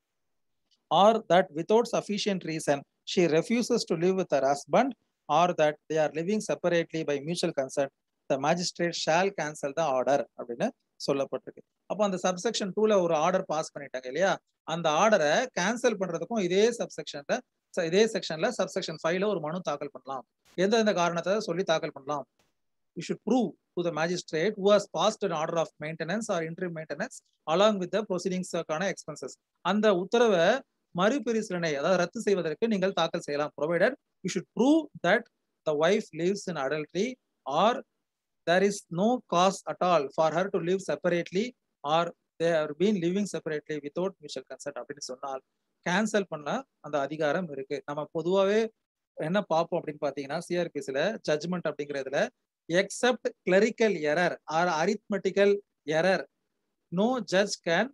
or that without sufficient reason she refuses to live with her husband or that they are living separately by mutual consent the magistrate shall cancel the order அப்படின்னு சொல்லப்பட்டிருக்கு அப்போ அந்த subsection டூல ஒரு order pass பண்ணிட்டாங்க இல்லையா அந்த ஆர்டரை கேன்சல் பண்றதுக்கும் இதே சப்செக்ஷன்ல இதே செக்ஷன்ல சப்செக்ஷன் ஃபைவ்ல ஒரு மனு தாக்கல் பண்ணலாம் எந்தெந்த காரணத்தை சொல்லி தாக்கல் பண்ணலாம் you should prove to the magistrate who has passed an order of maintenance or interim maintenance along with the ப்ரொசீடிங்ஸ்க்கான எக்ஸ்பென்சஸ் அந்த உத்தரவை மறுபரிசீலனை அதாவது ரத்து செய்வதற்கு நீங்கள் தாக்கல் செய்யலாம் provided you should prove that the wife lives in adultery or there is no cause at all for her to live separately or they are been living separately without mutual consent அப்படின்னு சொன்னால் cancel பண்ண அந்த அதிகாரம் இருக்கு நம்ம பொதுவாகவே என்ன பார்ப்போம் அப்படின்னு பார்த்தீங்கன்னா சிஆர்பிஎஸ்ல ஜட்ஜ்மெண்ட் அப்படிங்கிறதுல except clerical error or arithmetical error no judge can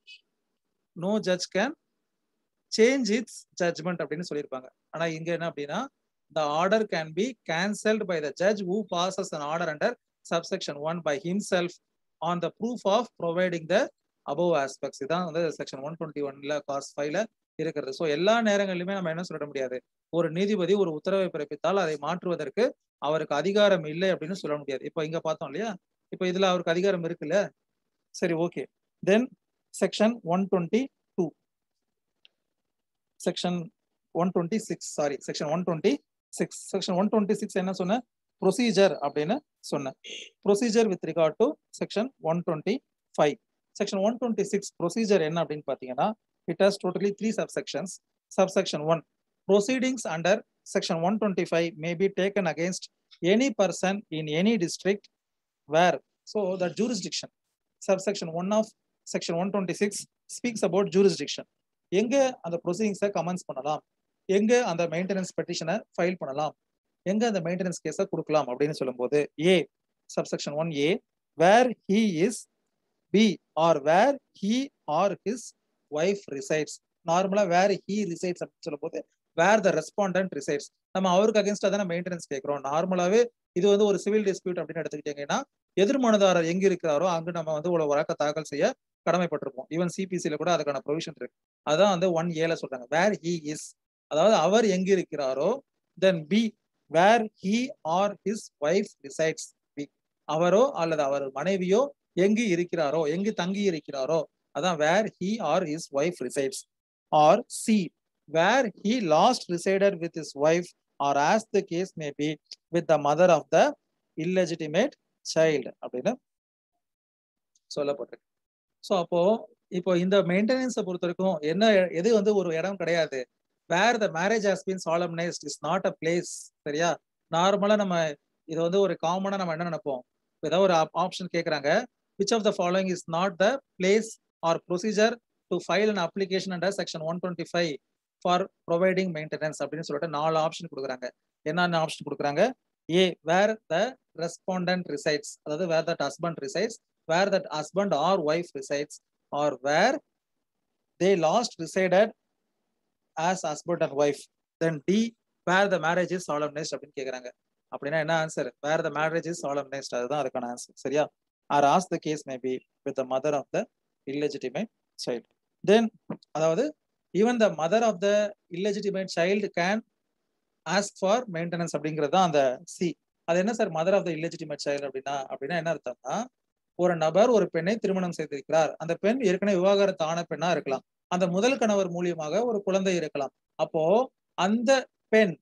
no judge can change its judgment அப்படின்னு சொல்லியிருப்பாங்க ஆனா இங்க என்ன அப்படின்னா the order can be cancelled by the judge who passes an order under subsection one by himself on the proof of providing the above aspects இதான் வந்து section one twenty ஒன்ல cause ஃபைவ்ல இருக்கிறது ஸோ எல்லா நேரங்களிலுமே நம்ம என்ன சொல்ல முடியாது ஒரு நீதிபதி ஒரு உத்தரவை பிறப்பித்தால் அதை மாற்றுவதற்கு அவருக்கு அதிகாரம் இல்லை அப்படின்னு சொல்ல முடியாது இப்போ இங்க பார்த்தோம் இல்லையா இப்போ இதுல அவருக்கு அதிகாரம் இருக்குல்ல சரி okay then section one twenty two section one twenty six sorry section one twenty six section one twenty six என்ன சொன்ன ப்ரொசீஜர் அப்படின்னு சொன்னேன் procedure with regard to section one twenty five section one twenty six procedure என்ன அப்படின்னு பார்த்தீங்கன்னா it has totally three subsections subsection one proceedings under section one twenty five may be taken against any person in any district where so the jurisdiction subsection one of section one twenty six speaks about jurisdiction எங்க அந்த ப்ரொசீடிங்ஸை comments பண்ணலாம் எங்க அந்த maintenance பெட்டிஷனை file பண்ணலாம் எங்க அந்த maintenance கேஸை கொடுக்கலாம் அப்படின்னு சொல்லும்போது A subsection one A where he is B or where he or his wife resides நார்மலா வேர் ஹீ ரிசைட்ஸ் அப்படின்னு சொல்லும்போது வேர் த ரெஸ்பாண்டன்ட் ரிசைட்ஸ் நம்ம அவருக்கு அகேன்ஸ்டா தானே மெயின்டெனன்ஸ் கேட்கிறோம் நார்மலாவே இது வந்து ஒரு சிவில் டிஸ்பியூட் அப்படின்னு எடுத்துக்கிட்டீங்கன்னா எதிர்மனுதாரர் எங்க இருக்கிறாரோ அங்கு நம்ம வந்து ஒரு வழக்க தாக்கல் செய்ய கடமைப்பட்டிருப்போம் ஈவன் சிபிசியில கூட அதுக்கான ப்ரொவிஷன் இருக்கு அதான் வந்து ஒன் ஏல சொல்றாங்க வேர் ஹீ இஸ் அதாவது அவர் எங்க இருக்கிறாரோ then B where he or his wife resides B அவரோ அல்லது அவர் மனைவியோ எங்கு இருக்கிறாரோ எங்கு தங்கி இருக்கிறாரோ அதான் where he or his wife resides or C where he last resided with his wife or as the case may be with the mother of the illegitimate child அப்படின்னு சொல்லப்பட்டிருக்கு ஸோ அப்போ இப்போ இந்த மெயின்டெனன்ஸை பொறுத்த வரைக்கும் என்ன எது வந்து ஒரு இடம் கிடையாது where the marriage has been solemnised is not a place சரியா நார்மலா நம்ம இது வந்து ஒரு காமனா நம்ம என்ன நினைப்போம் ஏதாவது ஒரு ஆப்ஷன் கேட்குறாங்க which of the following is not the place or procedure to file an application under section one twenty five for providing maintenance அப்படின்னு சொல்லிட்டு நாலு ஆப்ஷன் கொடுக்குறாங்க என்னென்ன ஆப்ஷன் கொடுக்குறாங்க ஏ வேர் த ரெஸ்பாண்டன்ட் ரிசைட்ஸ் அதாவது where that husband resides where that husband or wife resides or where they last resided as husband and wife then D where the marriage is solemnised அப்படின்னு கேட்குறாங்க அப்படின்னா என்ன answer where the marriage is solemnised அதுதான் அதுக்கான answer சரியா or as the case may be with the mother of the illegitimate child then அதாவது even the mother of the illegitimate child can ask for maintenance அப்படிங்கிறது தான் அந்த சி அது என்ன sir mother of the illegitimate child அப்படின்னா அப்படின்னா என்ன அர்த்தம்னா ஒரு நபர் ஒரு பெண்ணை திருமணம் செய்திருக்கிறார் அந்த பெண் ஏற்கனவே விவாகரத்து ஆன பெண்ணா இருக்கலாம் அந்த முதல் கணவர் மூலியமாக ஒரு குழந்தை இருக்கலாம் அப்போ அந்த பெண்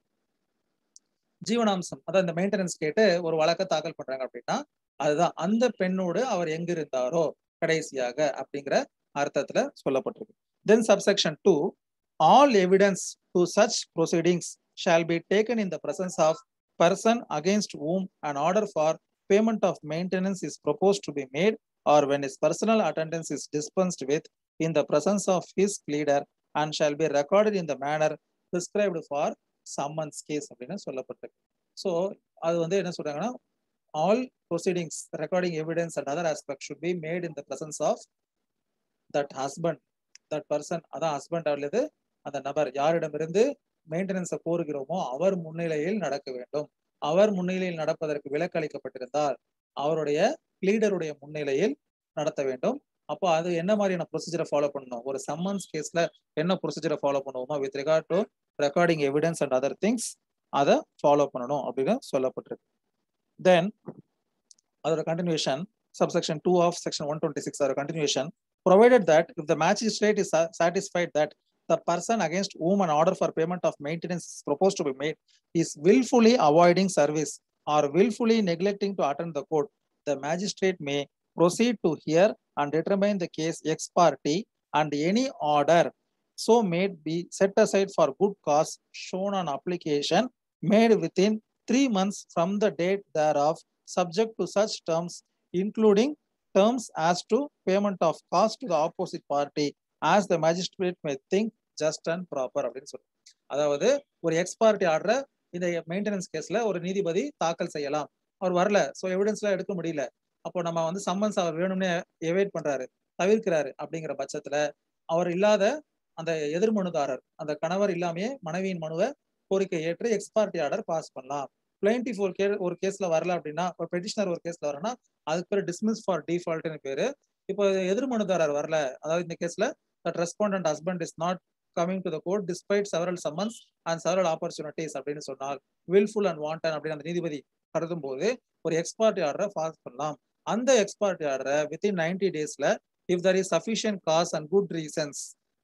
ஜீவனாம்சம் அதாவது இந்த மெயின்டெனன்ஸ் கேட்டு ஒரு வழக்க தாக்கல் பண்றாங்க அப்படின்னா அதுதான் அந்த பெண்ணோடு அவர் எங்க இருந்தாரோ கடைசியாக அப்படிங்கிற அர்த்தத்துல சொல்லப்பட்டிருக்கு then subsection two all evidence to such proceedings shall be taken in the presence of person against whom an order for payment of maintenance is proposed to be made or when his personal attendance is dispensed with in the presence of his pleader and shall be recorded in the manner prescribed for summons case அப்படின்னு சொல்லப்பட்டிருக்கு so அது வந்து என்ன சொல்றாங்கன்னா all proceedings recording evidence and other aspect should be made in the presence of that husband that person அதான் husband அல்லது அந்த நபர் யாரிடமிருந்து மெயின்டெனன்ஸை கோருகிறோமோ அவர் முன்னிலையில் நடக்க வேண்டும் அவர் முன்னிலையில் நடப்பதற்கு விலக்கு அளிக்கப்பட்டிருந்தால் அவருடைய லீடருடைய முன்னிலையில் நடத்த வேண்டும் அப்போ அது என்ன மாதிரியான ப்ரொசீஜரை ஃபாலோ பண்ணணும் ஒரு சம்மன்ஸ் கேஸ்ல என்ன ப்ரொசீஜரை ஃபாலோ பண்ணுவோமோ with regard to recording evidence and other things அதை ஃபாலோ பண்ணணும் அப்படின்னு சொல்லப்பட்டிருக்கு தென் அதோட continuation subsection two of section one twenty six அதோட continuation provided that if the magistrate is sa- satisfied that the person against whom an order for payment of maintenance is proposed to be made is willfully avoiding service or willfully neglecting to attend the court, the magistrate may proceed to hear and determine the case ex parte and any order so made be set aside for good cause shown on application made within three months from the date thereof, subject to such terms, including terms as to payment of cost to the opposite party as the magistrate may think just and proper அப்படின்னு சொல்றோம் அதாவது ஒரு X party ஆர்டரை இந்த maintenance கேஸ்ல ஒரு நீதிபதி தாக்கல் செய்யலாம் அவர் வரல ஸோ எவிடன்ஸ்லாம் எடுக்க முடியல அப்போ நம்ம வந்து சம்மன்ஸ் அவர் வேணும்னே எவேட் பண்றாரு தவிர்க்கிறாரு அப்படிங்கிற பட்சத்துல அவர் இல்லாத அந்த எதிர்மனுதாரர் அந்த கணவர் இல்லாமையே மனைவியின் மனுவை கோரிக்கை ஏற்று எக்ஸ் பார்ட்டி ஆர்டர் பாஸ் பண்ணலாம் பிளைன்டிஃப் ஒரு கே ஒரு கேஸ்ல வரல அப்படின்னா ஒரு பெட்டிஷனர் ஒரு கேஸ்ல வரனா அதுக்கு பேர் டிஸ்மிஸ் ஃபார் டிஃபால்ட்னு பேரு இப்போ எதிர்மனுதாரர் வரல அதாவது இந்த கேஸ்ல that respondent husband is not coming to the court despite several summons and several opportunities அப்படின்னு சொன்னால் வில்ஃபுல் அண்ட் வாண்டன் அப்படின்னு அந்த நீதிபதி கருதும் போது ஒரு எக்ஸ்பார்ட்டி ஆர்டரை பாஸ் பண்ணலாம் அந்த எக்ஸ்பார்ட்டி ஆர்டரை வித்தின் நைன்டி டேஸ்ல if there is sufficient cause and good reasons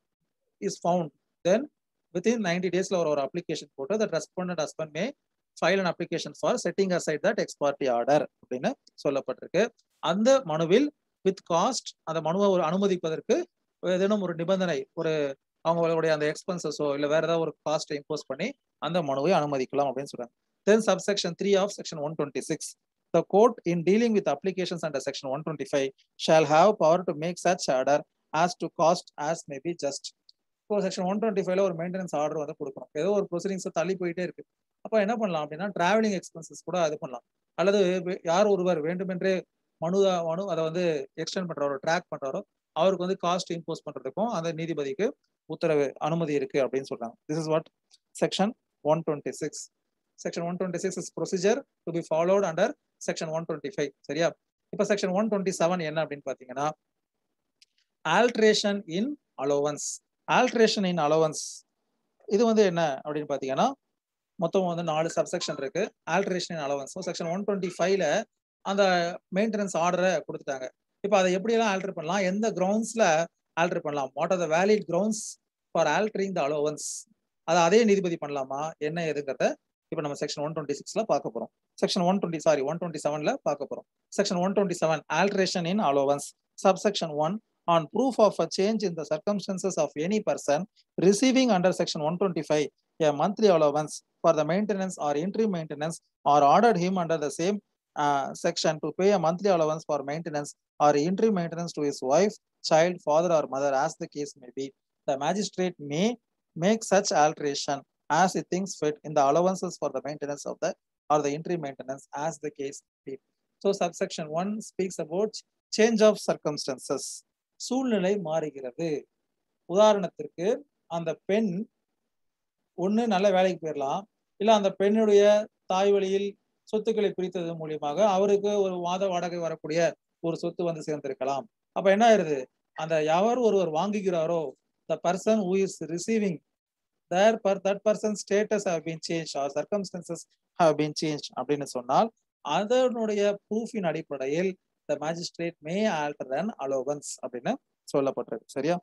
is found then within ninety டேஸ்ல ஒரு ஒரு அப்ளிகேஷன் போட்டு that respondent husband may file an application for setting aside that ex parte order அப்படின்னு சொல்லப்பட்டிருக்கு அந்த மனுவில் வித் காஸ்ட் அந்த மனுவை ஒரு அனுமதிப்பதற்கு ஏதேனும் ஒரு நிபந்தனை ஒரு அவங்களுடைய அந்த எக்ஸ்பென்சஸோ இல்லை வேற ஏதாவது ஒரு காஸ்ட்டை இம்போஸ் பண்ணி அந்த மனுவை அனுமதிக்கலாம் அப்படின்னு சொல்றாங்க Then subsection 3 of section 126. The court in dealing with applications under section 125 shall have power to make such order as to cost as may be just. இப்போ செக்ஷன் ஒன் டுவெண்ட்டி ஃபைவ்ல ஒரு மெயின்டெனன்ஸ் ஆர்டர் வந்து கொடுக்கணும் ஏதோ ஒரு proceedings தள்ளி போயிட்டே இருக்கு அப்போ என்ன பண்ணலாம் அப்படின்னா டிராவலிங் எக்ஸ்பென்சஸ் கூட இது பண்ணலாம் அல்லது வே- யார் ஒருவர் வேண்டுமென்றே மனு மனு அதை வந்து எக்ஸ்டெண்ட் பண்றாரோ ட்ராக் பண்றாரோ அவருக்கு வந்து காஸ்ட் இம்போஸ் பண்றதுக்கும் அந்த நீதிபதிக்கு உத்தரவு அனுமதி இருக்கு அப்படின்னு சொல்றாங்க this is what section one twenty six section one twenty six is procedure to be followed under section one twenty five சரியா இப்போ செக்ஷன் ஒன் டுவெண்ட்டி செவன் என்ன அப்படின்னு பார்த்தீங்கன்னா alteration in allowance alteration in allowance இது வந்து என்ன அப்படின்னு பார்த்தீங்கன்னா மொத்தம் வந்து நாலு சப்செக்ஷன் இருக்கு alteration in allowance section one twenty ஃபைவ்ல அந்த மெயின்டெனன்ஸ் ஆர்டரை கொடுத்துட்டாங்க இப்போ அதை எப்படியெல்லாம் ஆல்டர் பண்ணலாம் எந்த கிரவுண்ட்ஸ்ல ஆல்டர் பண்ணலாம் what are the valid grounds for altering the allowance அதை அதே நீதிபதி பண்ணலாமா என்ன எதுங்கிறத இப்போ நம்ம செக்ஷன் ஒன் டுவெண்ட்டி சிக்ஸ்ல பார்க்க போறோம் section one twenty sorry one twenty செவன்ல பார்க்க போறோம் section one twenty seven alteration in allowance subsection 1 on proof of a change in the circumstances of any person receiving under section 125 a monthly allowance for the maintenance or interim maintenance or ordered him under the same uh, section to pay a monthly allowance for maintenance or interim maintenance to his wife, child, father, or mother, as the case may be. The magistrate may make such alteration as he thinks fit in the allowances for the maintenance of the or the interim maintenance as the case be. So subsection 1 speaks about change of circumstances. சூழ்நிலை மாறுகிறது உதாரணத்திற்கு அந்த பெண் ஒண்ணு நல்ல வேலைக்கு போயிடலாம் இல்ல அந்த பெண்ணுடைய தாய் வழியில் சொத்துக்களை பிரித்தது மூலியமாக அவருக்கு ஒரு மாத வாடகை வரக்கூடிய ஒரு சொத்து வந்து சேர்ந்திருக்கலாம் அப்ப என்ன ஆயிருது அந்த யார் ஒருவர் வாங்குகிறாரோ the person who is receiving their per that person status have been change or circumstances have been change அப்படின்னு சொன்னால் அதனுடைய ப்ரூஃபின் அடிப்படையில் the magistrate may alter an allowance அப்படின்னு சொல்லப்பட்டிருக்கு சரியா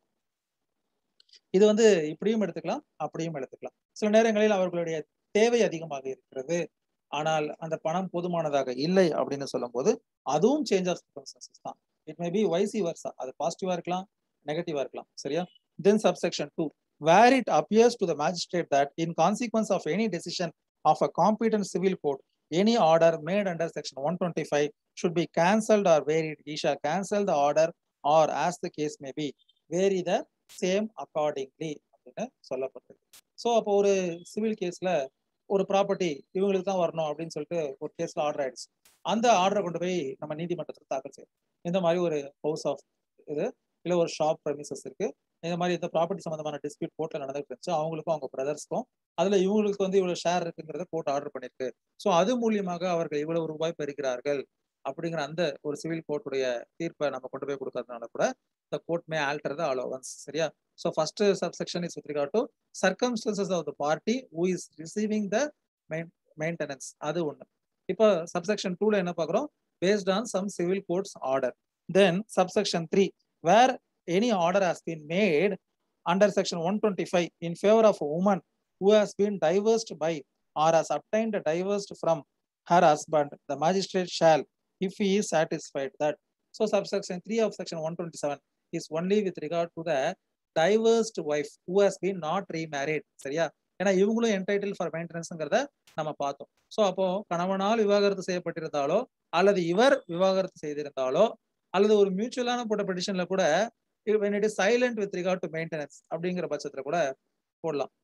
இது வந்து இப்படியும் எடுத்துக்கலாம் அப்படியும் எடுத்துக்கலாம் சில நேரங்களில் அவர்களுடைய தேவை அதிகமாக இருக்கிறது ஆனால் அந்த பணம் போதுமானதாக இல்லை அப்படின்னு சொல்லும்போது அதுவும் சேஞ்ச் ஆஃப் சர்க்கம்ஸ்டன்சஸ் தான் it may be vice versa அது பாசிட்டிவா இருக்கலாம் நெகட்டிவா இருக்கலாம் சரியா then subsection two where it appears to the magistrate that in consequence of any decision of a competent civil court any order made under section 125 should be cancelled or varied. He shall cancel the order or as the case may be, vary the same accordingly அப்படின்னு சொல்லப்பட்டிருக்கு so அப்போ ஒரு civil கேஸ்ல ஒரு property இவங்களுக்கு தான் வரணும் அப்படின்னு சொல்லிட்டு ஒரு கேஸ்ல ஆர்டர் ஆயிடுச்சு அந்த ஆர்டரை கொண்டு போய் நம்ம நீதிமன்றத்தில் தாக்கல் செய்யணும் இந்த மாதிரி ஒரு ஹவுஸ் ஆஃப் இது இல்லை ஒரு ஷாப் ப்ரெமிசஸ் இருக்கு இந்த மாதிரி இந்த ப்ராப்பர்ட்டி சம்பந்தமான டிஸ்பியூட் கோர்ட்ல நடந்துட்டு இருந்துச்சு அவங்களுக்கும் அவங்க பிரதர்ஸ்க்கும் அதுல இவங்களுக்கு வந்து இவ்வளவு ஷேர் இருக்குங்கிறத கோர்ட் ஆர்டர் பண்ணிருக்கு ஸோ அது மூலியமாக அவர்கள் இவ்வளவு ரூபாய் பெறுகிறார்கள் அப்படிங்கிற அந்த ஒரு சிவில் கோர்ட்டுடைய தீர்ப்பை நம்ம கொண்டு போய் கொடுக்கறதுனால கூட the court may alter the allowance சரியா so first subsection is with regard to circumstances of the party who is receiving the maintenance அது ஒன்று இப்போ சப்செக்ஷன் டூல என்ன பார்க்குறோம் based on some civil court's order then subsection three where any order has been made under section one twenty five in favour of woman who has been divorced by or has obtained divorced from her husband, the magistrate shall, if he is satisfied that. So subsection 3 of section 127 is only with regard to the divorced wife who has been not remarried. சரியா ஏன்னா இவங்களும் entitle for மெயின்டெனன்ஸ்ங்கிறத நம்ம பார்த்தோம் so அப்போ கணவனால் விவாகரத்து செய்யப்பட்டிருந்தாலோ அல்லது இவர் விவாகரத்து செய்திருந்தாலோ அல்லது ஒரு மியூச்சுவலான போட்ட பெட்டிஷன்ல கூட when it is silent with regard to maintenance அப்படிங்கிற பட்சத்துல கூட போடலாம்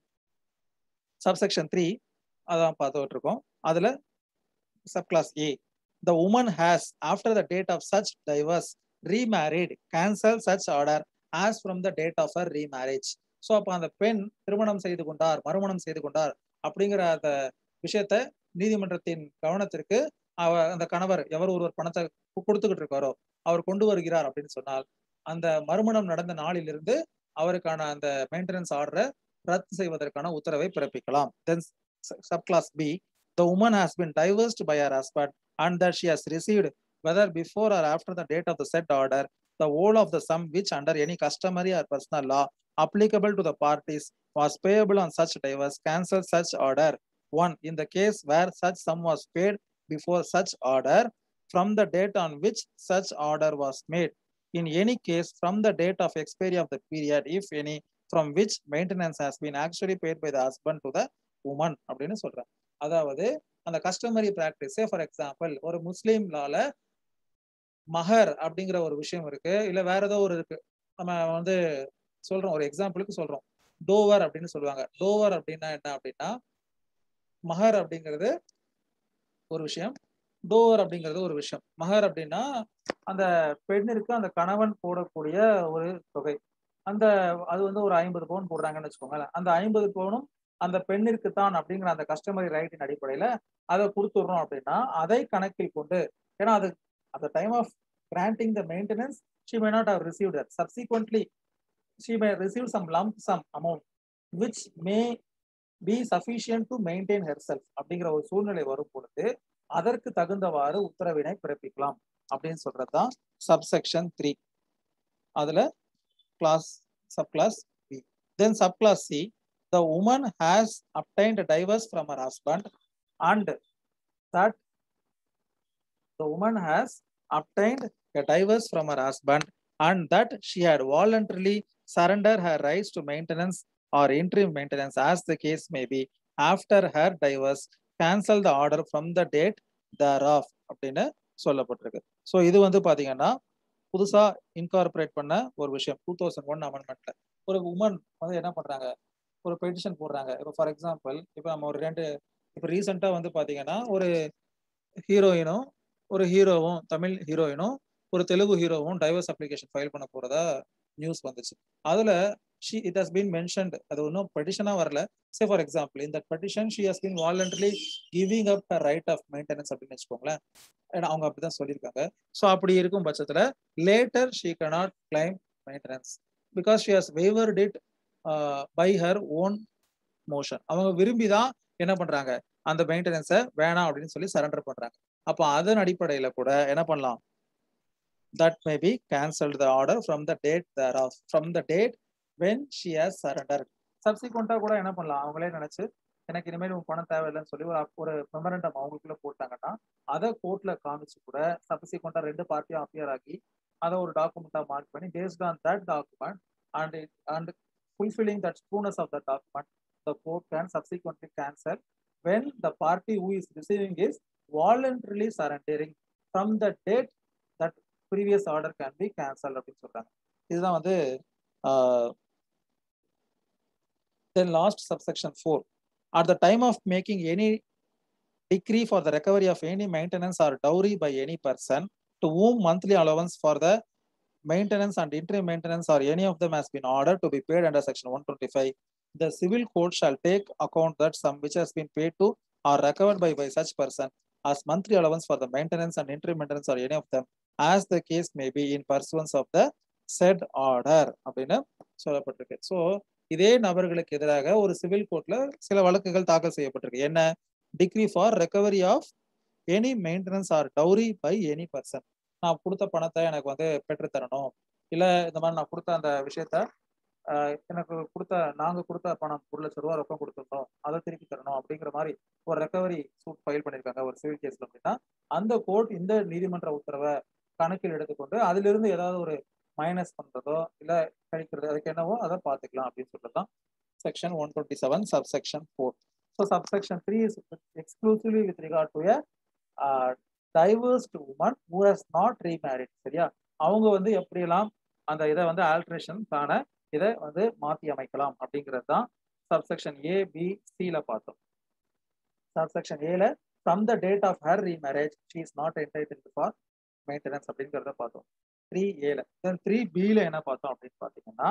சப்செக்ஷன் த்ரீ அதான் பார்த்துட்டு இருக்கோம் அதுல subclause A the woman has after the date of such divorce remarried cancel such order as from the date of her remarriage so அப்போ அந்த பெண் திருமணம் செய்து கொண்டார் மறுமணம் செய்து கொண்டார் அப்படிங்கிற அந்த விஷயத்த நீதிமன்றத்தின் கவனத்திற்கு அவ அந்த கணவர் எவர் ஒருவர் பணத்தை கொடுத்துக்கிட்டு இருக்காரோ அவர் கொண்டு வருகிறார் அப்படின்னு சொன்னால் அந்த மறுமணம் நடந்த நாளிலிருந்து அவருக்கான அந்த மெயின்டெனன்ஸ் ஆர்டரை ரத்து செய்வதற்கான உத்தரவை பிறப்பிக்கலாம் then subclause B the woman has been divorced by her husband and that she has received whether before or after the date of the said order the whole of the sum which under any customary or personal law applicable to the parties was payable on such divorce cancel such order one in the case where such sum was paid before such order from the date on which such order was made in any case from the date of expiry of the period if any from which maintenance has been actually paid by the husband to the woman அப்படின்னு சொல்றேன் அதாவது அந்த customary practice for example ஒரு முஸ்லீம் லால மஹர் அப்படிங்கிற ஒரு விஷயம் இருக்கு இல்ல வேற ஏதோ ஒரு இருக்கு நம்ம வந்து சொல்றோம் ஒரு எக்ஸாம்பிளுக்கு சொல்றோம் டோவர் அப்படின்னு சொல்லுவாங்க டோவர் அப்படின்னா என்ன அப்படின்னா மஹர் அப்படிங்கிறது ஒரு விஷயம் டோவர் அப்படிங்கிறது ஒரு விஷயம் மஹர் அப்படின்னா அந்த பெண்ணிற்கு அந்த கணவன் போடக்கூடிய ஒரு தொகை அந்த அது வந்து ஒரு ஐம்பது பவுன் போடுறாங்கன்னு வச்சுக்கோங்களேன் அந்த ஐம்பது பவுனும் அந்த பெண்ணிற்கு தான் அப்படிங்கிற அந்த கஸ்டமரி ரைட்டின் அடிப்படையில அதை கொடுத்துடுறோம் அப்படின்னா அதை கணக்கில் கொண்டு ஏன்னா அது at the time of granting the maintenance, she may not have received that. Subsequently, she may receive some lump sum amount, which may be sufficient to maintain herself. அப்படிங்கிற ஒரு சூழ்நிலை வரும் பொழுது அதற்கு தகுந்தவாறு உத்தரவினை பிறப்பிக்கலாம் அப்படின்னு சொல்றதுதான் சப்செக்ஷன் த்ரீ அதுல clause sub clause B then sub clause C the woman has obtained divorce from her husband and that the woman has obtained a divorce from her husband and that she had voluntarily surrendered her rights to maintenance or interim maintenance as the case may be after her divorce cancel the order from the date thereof அப்படின்னு சொல்லப்பட்டிருக்கு so இது வந்து பாத்தீங்கன்னா புதுசா incorporate பண்ண ஒரு விஷயம் two thousand one அமெண்ட்மெண்ட்ல ஒரு உமன் வந்து என்ன பண்றாங்க ஒரு பெட்டிஷன் போடுறாங்க இப்போ ஃபார் எக்ஸாம்பிள் இப்போ நம்ம ஒரு ரெண்டு இப்போ ரீசெண்டாக வந்து பாத்தீங்கன்னா ஒரு ஹீரோயினும் ஒரு ஹீரோவும் தமிழ் ஹீரோயினும் ஒரு தெலுங்கு ஹீரோவும் டைவர்ஸ் அப்ளிகேஷன் ஃபைல் பண்ண போறதா நியூஸ் வந்துச்சு அதுல she it has been mentioned அது ஒன்றும் பெட்டிஷனா வரல சே ஃபார் எக்ஸாம்பிள் இந்த petition she has been voluntarily giving up right of maintenance அப்படின்னு வச்சுக்கோங்களேன் ஏன்னா அவங்க அப்படிதான் சொல்லியிருக்காங்க ஸோ அப்படி இருக்கும் பட்சத்துல later she cannot claim maintenance because she has waived it by her own motion அவங்க விரும்பி தான் என்ன பண்றாங்க அந்த மெயின்டெனன்ஸை வேணாம் அப்படின்னு சொல்லி சரண்டர் பண்றாங்க அப்போ அதன் அடிப்படையில கூட என்ன பண்ணலாம் that may be cancelled the order from the date thereof from the date when she has surrender சப்சிக்வெண்டா கூட என்ன பண்ணலாம் அவங்களே நினைச்சு எனக்கு இனிமேல் உங்க பணம் தேவையில்லைன்னு சொல்லி ஒரு ஒரு மெமரண்டம் அவங்களுக்குள்ள போட்டாங்கன்னா அதை கோர்ட்ல காமிச்சு கூட சப்சிக்வெண்டா ரெண்டு பார்ட்டியும் அப்பியர் ஆகி அதை ஒரு டாக்குமெண்டா மார்க் பண்ணி based on that document and and fulfilling that trueness of the document the court can subsequently cancel when the party who is receiving is voluntarily surrendering from the date that previous order can be cancelled அப்படின்னு சொல்றாங்க இதுதான் வந்து then last subsection 4 at the time of making any decree for the recovery of any maintenance or dowry by any person to whom monthly allowance for the maintenance and interim maintenance or any of them has been ordered to be paid under section 125 the civil court shall take account that sum which has been paid to or recovered by, by such person as monthly allowance for the maintenance and interim maintenance or any of them as the case may be in pursuance of the said order அப்படின்னு சொல்லப்பட்டிருக்கு so இதே நபர்களுக்கு எதிராக ஒரு civil கோர்ட்ல சில வழக்குகள் தாக்கல் செய்யப்பட்டிருக்கு என்ன decree for recovery of any maintenance or dowry by any person நான் கொடுத்த பணத்தை எனக்கு வந்து பெற்று தரணும் இல்ல இந்த மாதிரி நான் கொடுத்த அந்த விஷயத்த எனக்கு கொடுத்த நாங்க கொடுத்த பணம் ஒரு லட்சம் ரூபா ரொக்கம் கொடுத்துருந்தோம் அதை திருப்பி தரணும் அப்படிங்கிற மாதிரி ஒரு ரெக்கவரி சூட் ஃபைல் பண்ணியிருக்காங்க ஒரு சிவில் கேஸ்ல அப்படின்னா அந்த கோர்ட் இந்த நீதிமன்ற உத்தரவை கணக்கில் எடுத்துக்கொண்டு அதிலிருந்து ஏதாவது ஒரு மைனஸ் பண்றதோ இல்ல கழிக்கிறது அதுக்கு என்னவோ அதை பார்த்துக்கலாம் அப்படின்னு சொல்றதுதான் section one twenty seven sub section four so sub section three is exclusively with regard to divorced woman who has not remarried சரியா அவங்க வந்து எப்படியெல்லாம் அந்த இதை வந்து ஆல்ட்ரேஷன் காண இதை வந்து மாற்றி அமைக்கலாம் அப்படிங்கிறது தான் சப்செக்ஷன் ஏ பி சில பார்த்தோம் சப்செக்ஷன் ஏல from the date of her remarriage she is not entitle for maintenance அப்படிங்கிறத பார்த்தோம் த்ரீ ஏல தென் த்ரீ பில என்ன பார்த்தோம் அப்படின்னு பார்த்தீங்கன்னா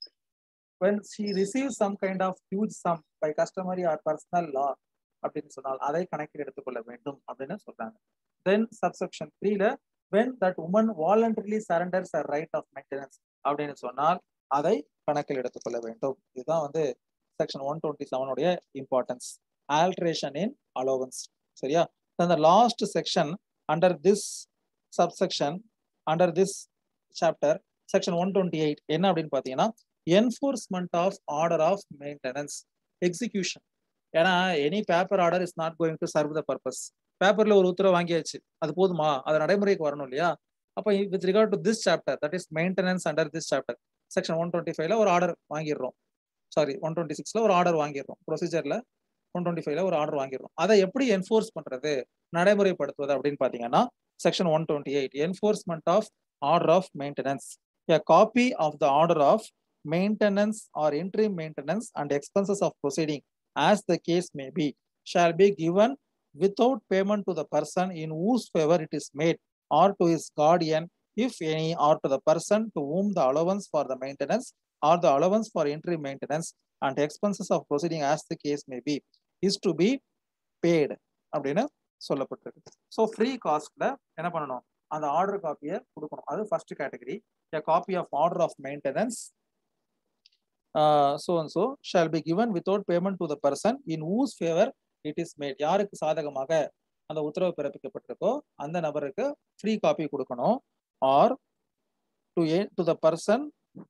when she receives some kind of huge sum by customary or personal law அப்படின்னு சொன்னால் அதை கணக்கில் எடுத்துக்கொள்ள வேண்டும் அப்படின்னு சொல்றாங்க தென் சப்செக்ஷன் த்ரீல when that woman voluntarily surrenders her right of maintenance அப்படின்னு சொன்னால் அதை கணக்கில் எடுத்துக்கொள்ள வேண்டும் இதுதான் வந்து செக்ஷன் ஒன் டுவெண்ட்டி செவனுடைய இம்பார்ட்டன்ஸ் ஆல்ட்ரேஷன் இன் அலோவன்ஸ் சரியா the last section under this subsection under this chapter section one twenty eight என்ன அப்படின்னு பார்த்தீங்கன்னா enforcement of order of maintenance execution ஏன்னா any paper order is not going to serve the purpose பேப்பர்ல ஒரு உத்தரவு வாங்கியாச்சு அது போதுமா அது நடைமுறைக்கு வரணும் இல்லையா அப்போ with regard to this chapter that is maintenance under this chapter section one twenty ஃபைவ்ல ஒரு ஆர்டர் வாங்கிடுறோம் சாரி ஒன் டுவெண்ட்டி சிக்ஸ்ல ஒரு ஆர்டர் வாங்கிடுறோம் ப்ரொசீஜர்ல ஒன் டுவெண்ட்டி ஃபைவ்ல ஒரு ஆர்டர் வாங்கிடுறோம் அதை எப்படி என்ஃபோர்ஸ் பண்றது நடைமுறைப்படுத்துவது அப்படின்னு பாத்தீங்கன்னா section one twenty eight enforcement of order of maintenance a copy of the order of maintenance or interim maintenance and expenses of proceeding as the case may be shall be given without payment to the person in whose favor it is made or to his guardian if any or to the person to whom the allowance for the maintenance or the allowance for interim maintenance and expenses of proceeding as the case may be is to be paid அப்படின்னு சொல்லப்பட்டிருக்கு so free காஸ்ட்ல என்ன பண்ணணும் அந்த order காப்பியை கொடுக்கணும் அது first category a copy of order of maintenance uh, so and so shall be given without payment to the person in whose favor it is made யாருக்கு சாதகமாக அந்த உத்தரவு பிறப்பிக்கப்பட்டிருக்கோ அந்த நபருக்கு ஃப்ரீ காப்பி கொடுக்கணும் or to to the person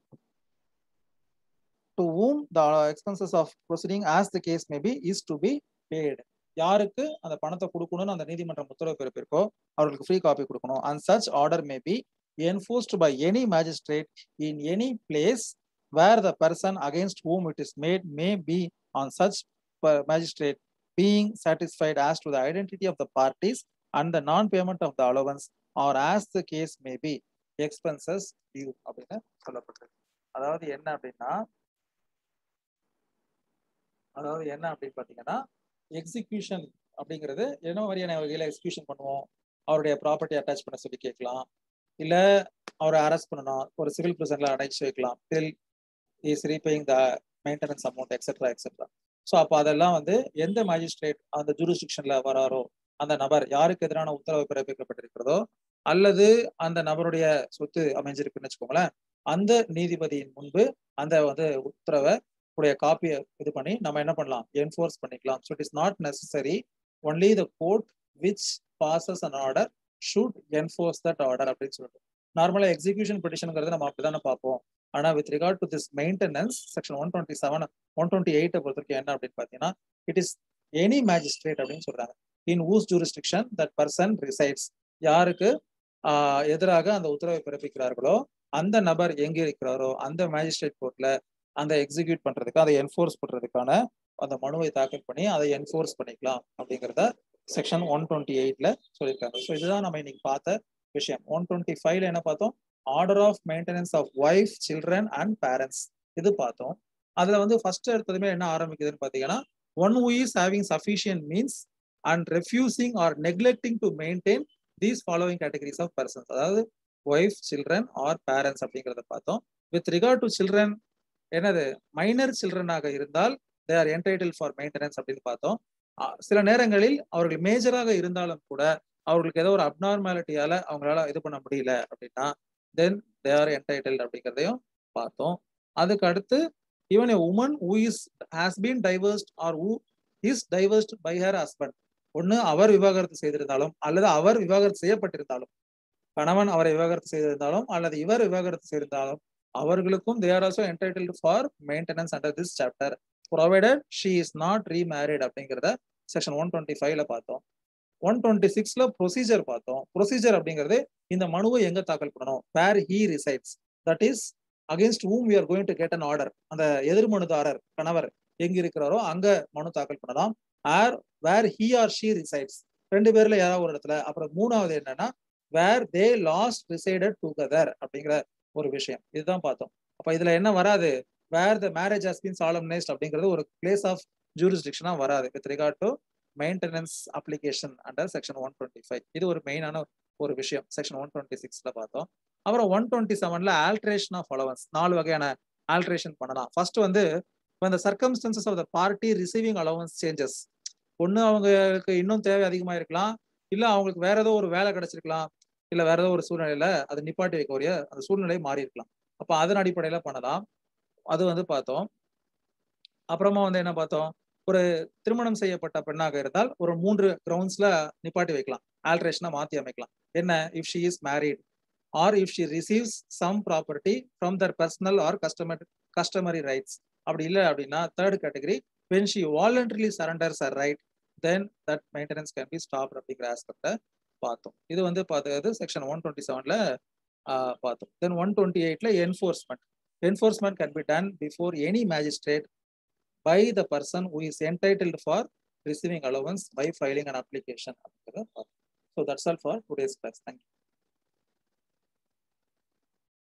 to whom the expenses of proceeding as the case may be is to be paid யாருக்கு அந்த பணத்தை கொடுக்கணும்னு அந்த நீதிமன்றம் உத்தரவு பிறப்பிருக்கோ அவர்களுக்கு ஃப்ரீ காப்பி கொடுக்கணும் and such order may be enforced by any magistrate in any place where the person against whom it is made may be on such magistrate being satisfied as to the identity of the parties and the non-payment of the allowance or as the case may be expenses due அப்படின்னு சொல்லப்பட்டிருக்கு அதாவது என்ன அப்படின்னா அதாவது என்ன அப்படின்னு பாத்தீங்கன்னா execution அப்படிங்கிறது என்ன மாதிரியான வகையில எக்ஸிக்யூஷன் பண்ணுவோம் அவருடைய ப்ராப்பர்ட்டி அட்டாச் பண்ண சொல்லி கேட்கலாம் இல்ல அவரை அரெஸ்ட் பண்ணணும் ஒரு சிவில் பிரிசன்ல அடைச்சு வைக்கலாம் till is repaying the maintenance amount etcetera etcetera so அப்போ அதெல்லாம் வந்து எந்த மேஜிஸ்ட்ரேட் அந்த ஜூரிஸ்டிக்ஷன்ல வராரோ அந்த நபர் யாருக்கு எதிரான உத்தரவு பிறப்பிக்கப்பட்டிருக்கிறதோ அல்லது அந்த நபருடைய சொத்து அமைஞ்சிருக்குன்னு வச்சுக்கோங்களேன் அந்த நீதிபதியின் முன்பு அந்த வந்து உத்தரவை உடைய காப்பியை இது பண்ணி நம்ம என்ன பண்ணலாம் என்ஃபோர்ஸ் பண்ணிக்கலாம் so it is not necessary only the court which passes an order should enforce that order அப்படின்னு சொல்லிட்டு நார்மலா எக்ஸிகியூஷன் பெட்டிஷனுங்கிறது நம்ம அப்படிதானே பார்ப்போம் ஆனா with regard to this maintenance section one twenty seven one twenty எயிட்டை பொறுத்த வரைக்கும் என்ன அப்படின்னு பார்த்தீங்கன்னா இட் இஸ் எனி மேஜிஸ்ட்ரேட் அப்படின்னு சொல்றாங்க in whose jurisdiction that person resides யாருக்கு எதிராக அந்த உத்தரவை பிறப்பிக்கிறார்களோ அந்த நபர் எங்க இருக்கிறாரோ அந்த மேஜிஸ்ட்ரேட் கோர்ட்ல அந்த எக்ஸிக்யூட் பண்றதுக்கு அதை என்ஃபோர்ஸ் பண்றதுக்கான அந்த மனுவை தாக்கல் பண்ணி அதை என்ஃபோர்ஸ் பண்ணிக்கலாம் அப்படிங்கிறத செக்ஷன் ஒன் டுவெண்ட்டி எயிட்ல சொல்லியிருக்காங்க ஸோ இதுதான் நம்ம இன்னைக்கு பார்த்த விஷயம் ஒன் டுவெண்ட்டி ஃபைவ்ல என்ன பார்த்தோம் order of maintenance of wife children and parents இது பார்த்தோம் அதுல வந்து ஃபர்ஸ்ட் எடுத்ததுமே என்ன ஆரம்பிக்குதுன்னு பாத்தீங்கன்னா one who is having sufficient means and refusing or neglecting to maintain these following categories of persons அதாவது ஒய்ஃப் சில்ட்ரன் ஆர் பேரண்ட்ஸ் அப்படிங்கிறத பார்த்தோம் வித் ரிகார்ட் டு சில்ட்ரன் என்னது மைனர் சில்ட்ரனாக இருந்தால் they are entitle for maintenance அப்படின்னு பார்த்தோம் சில நேரங்களில் அவர்கள் மேஜராக இருந்தாலும் கூட அவர்களுக்கு ஏதோ ஒரு அப்நார்மாலிட்டியால அவங்களால இது பண்ண முடியல அப்படின்னா தென் தே ஆர் என்டைட்டில் அப்படிங்கிறதையும் பார்த்தோம் அதுக்கு அடுத்து even a woman who is has been divorced or who is divorced by her husband ஒன்று அவர் விவாகரத்து செய்திருந்தாலும் அல்லது அவர் விவாகரத்து செய்யப்பட்டிருந்தாலும் கணவன் அவரை விவாகரத்து செய்திருந்தாலும் அல்லது இவர் விவாகரத்து செய்திருந்தாலும் அவர்களுக்கும் they are also entitle for maintenance under this chapter provided she is not remarried அப்படிங்கிறத செக்ஷன் ஒன் டுவெண்ட்டி ஃபைவ்ல பார்த்தோம் ஒன் டுவெண்ட்டி சிக்ஸ்ல ப்ரொசீஜர் பார்த்தோம் ப்ரொசீஜர் அப்படிங்கிறது இந்த மனுவை எங்க தாக்கல் பண்ணணும் where he resides that is against whom we are going to get an order அந்த எதிர்மனுதாரர் கணவர் எங்க இருக்கிறாரோ அங்க மனு தாக்கல் பண்ணலாம் or where he or she resides ரெண்டு பேர்ல யாராவது ஒரு இடத்துல அப்புறம் மூணாவது என்னன்னா where they last resided together அப்படிங்கிற ஒரு விஷயம் இதுதான் பார்த்தோம் அப்ப இதுல என்ன வராது where the marriage has been solemnised அப்படிங்கிறது ஒரு பிளேஸ் ஆஃப் ஜூரிஸ்டிக்ஷனா வராது with regard to maintenance application under section one twenty five இது ஒரு மெயினான ஒரு விஷயம் செக்ஷன் ஒன் டுவெண்ட்டி சிக்ஸ்ல பார்த்தோம் அப்புறம் ஒன் டுவெண்ட்டி செவன்ல ஆல்ட்ரேஷன் ஆஃப் அலவன்ஸ் நாலு வகையான ஆல்ட்ரேஷன் பண்ணலாம் ஃபர்ஸ்ட் வந்து இந்த circumstances of the party receiving allowance changes ஒன்று அவங்களுக்கு இன்னும் தேவை அதிகமாக இருக்கலாம் இல்லை அவங்களுக்கு வேற ஏதோ ஒரு வேலை கிடைச்சிருக்கலாம் இல்லை வேற ஏதோ ஒரு சூழ்நிலையில அது நிப்பாட்டி வைக்கக்கூடிய அந்த சூழ்நிலை மாறி இருக்கலாம் அப்போ அதன் அடிப்படையில பண்ணலாம் அது வந்து பார்த்தோம் அப்புறமா வந்து என்ன பார்த்தோம் ஒரு திருமணம் செய்யப்பட்ட பெண்ணாக இருந்தால் ஒரு மூன்று கிரவுண்ட்ஸ்ல நிப்பாட்டி வைக்கலாம் ஆல்ட்ரேஷனா மாத்தி அமைக்கலாம் என்ன if she is married or if she receives some property from their personal or customer customary rights அப்படி இல்லை அப்படின்னா third category when she voluntarily surrenders her right then that maintenance can be stop அப்படிங்கிற ஆஸ்பெக்டை பார்த்தோம் இது வந்து பார்த்தது section one twenty செவன்ல பார்த்தோம் தென் ஒன் டுவெண்ட்டி எயிட்ல enforcement enforcement can be done before any magistrate by the person who is entitled for receiving allowance by filing an application அப்படிங்கிறத so that's all for today's class thank you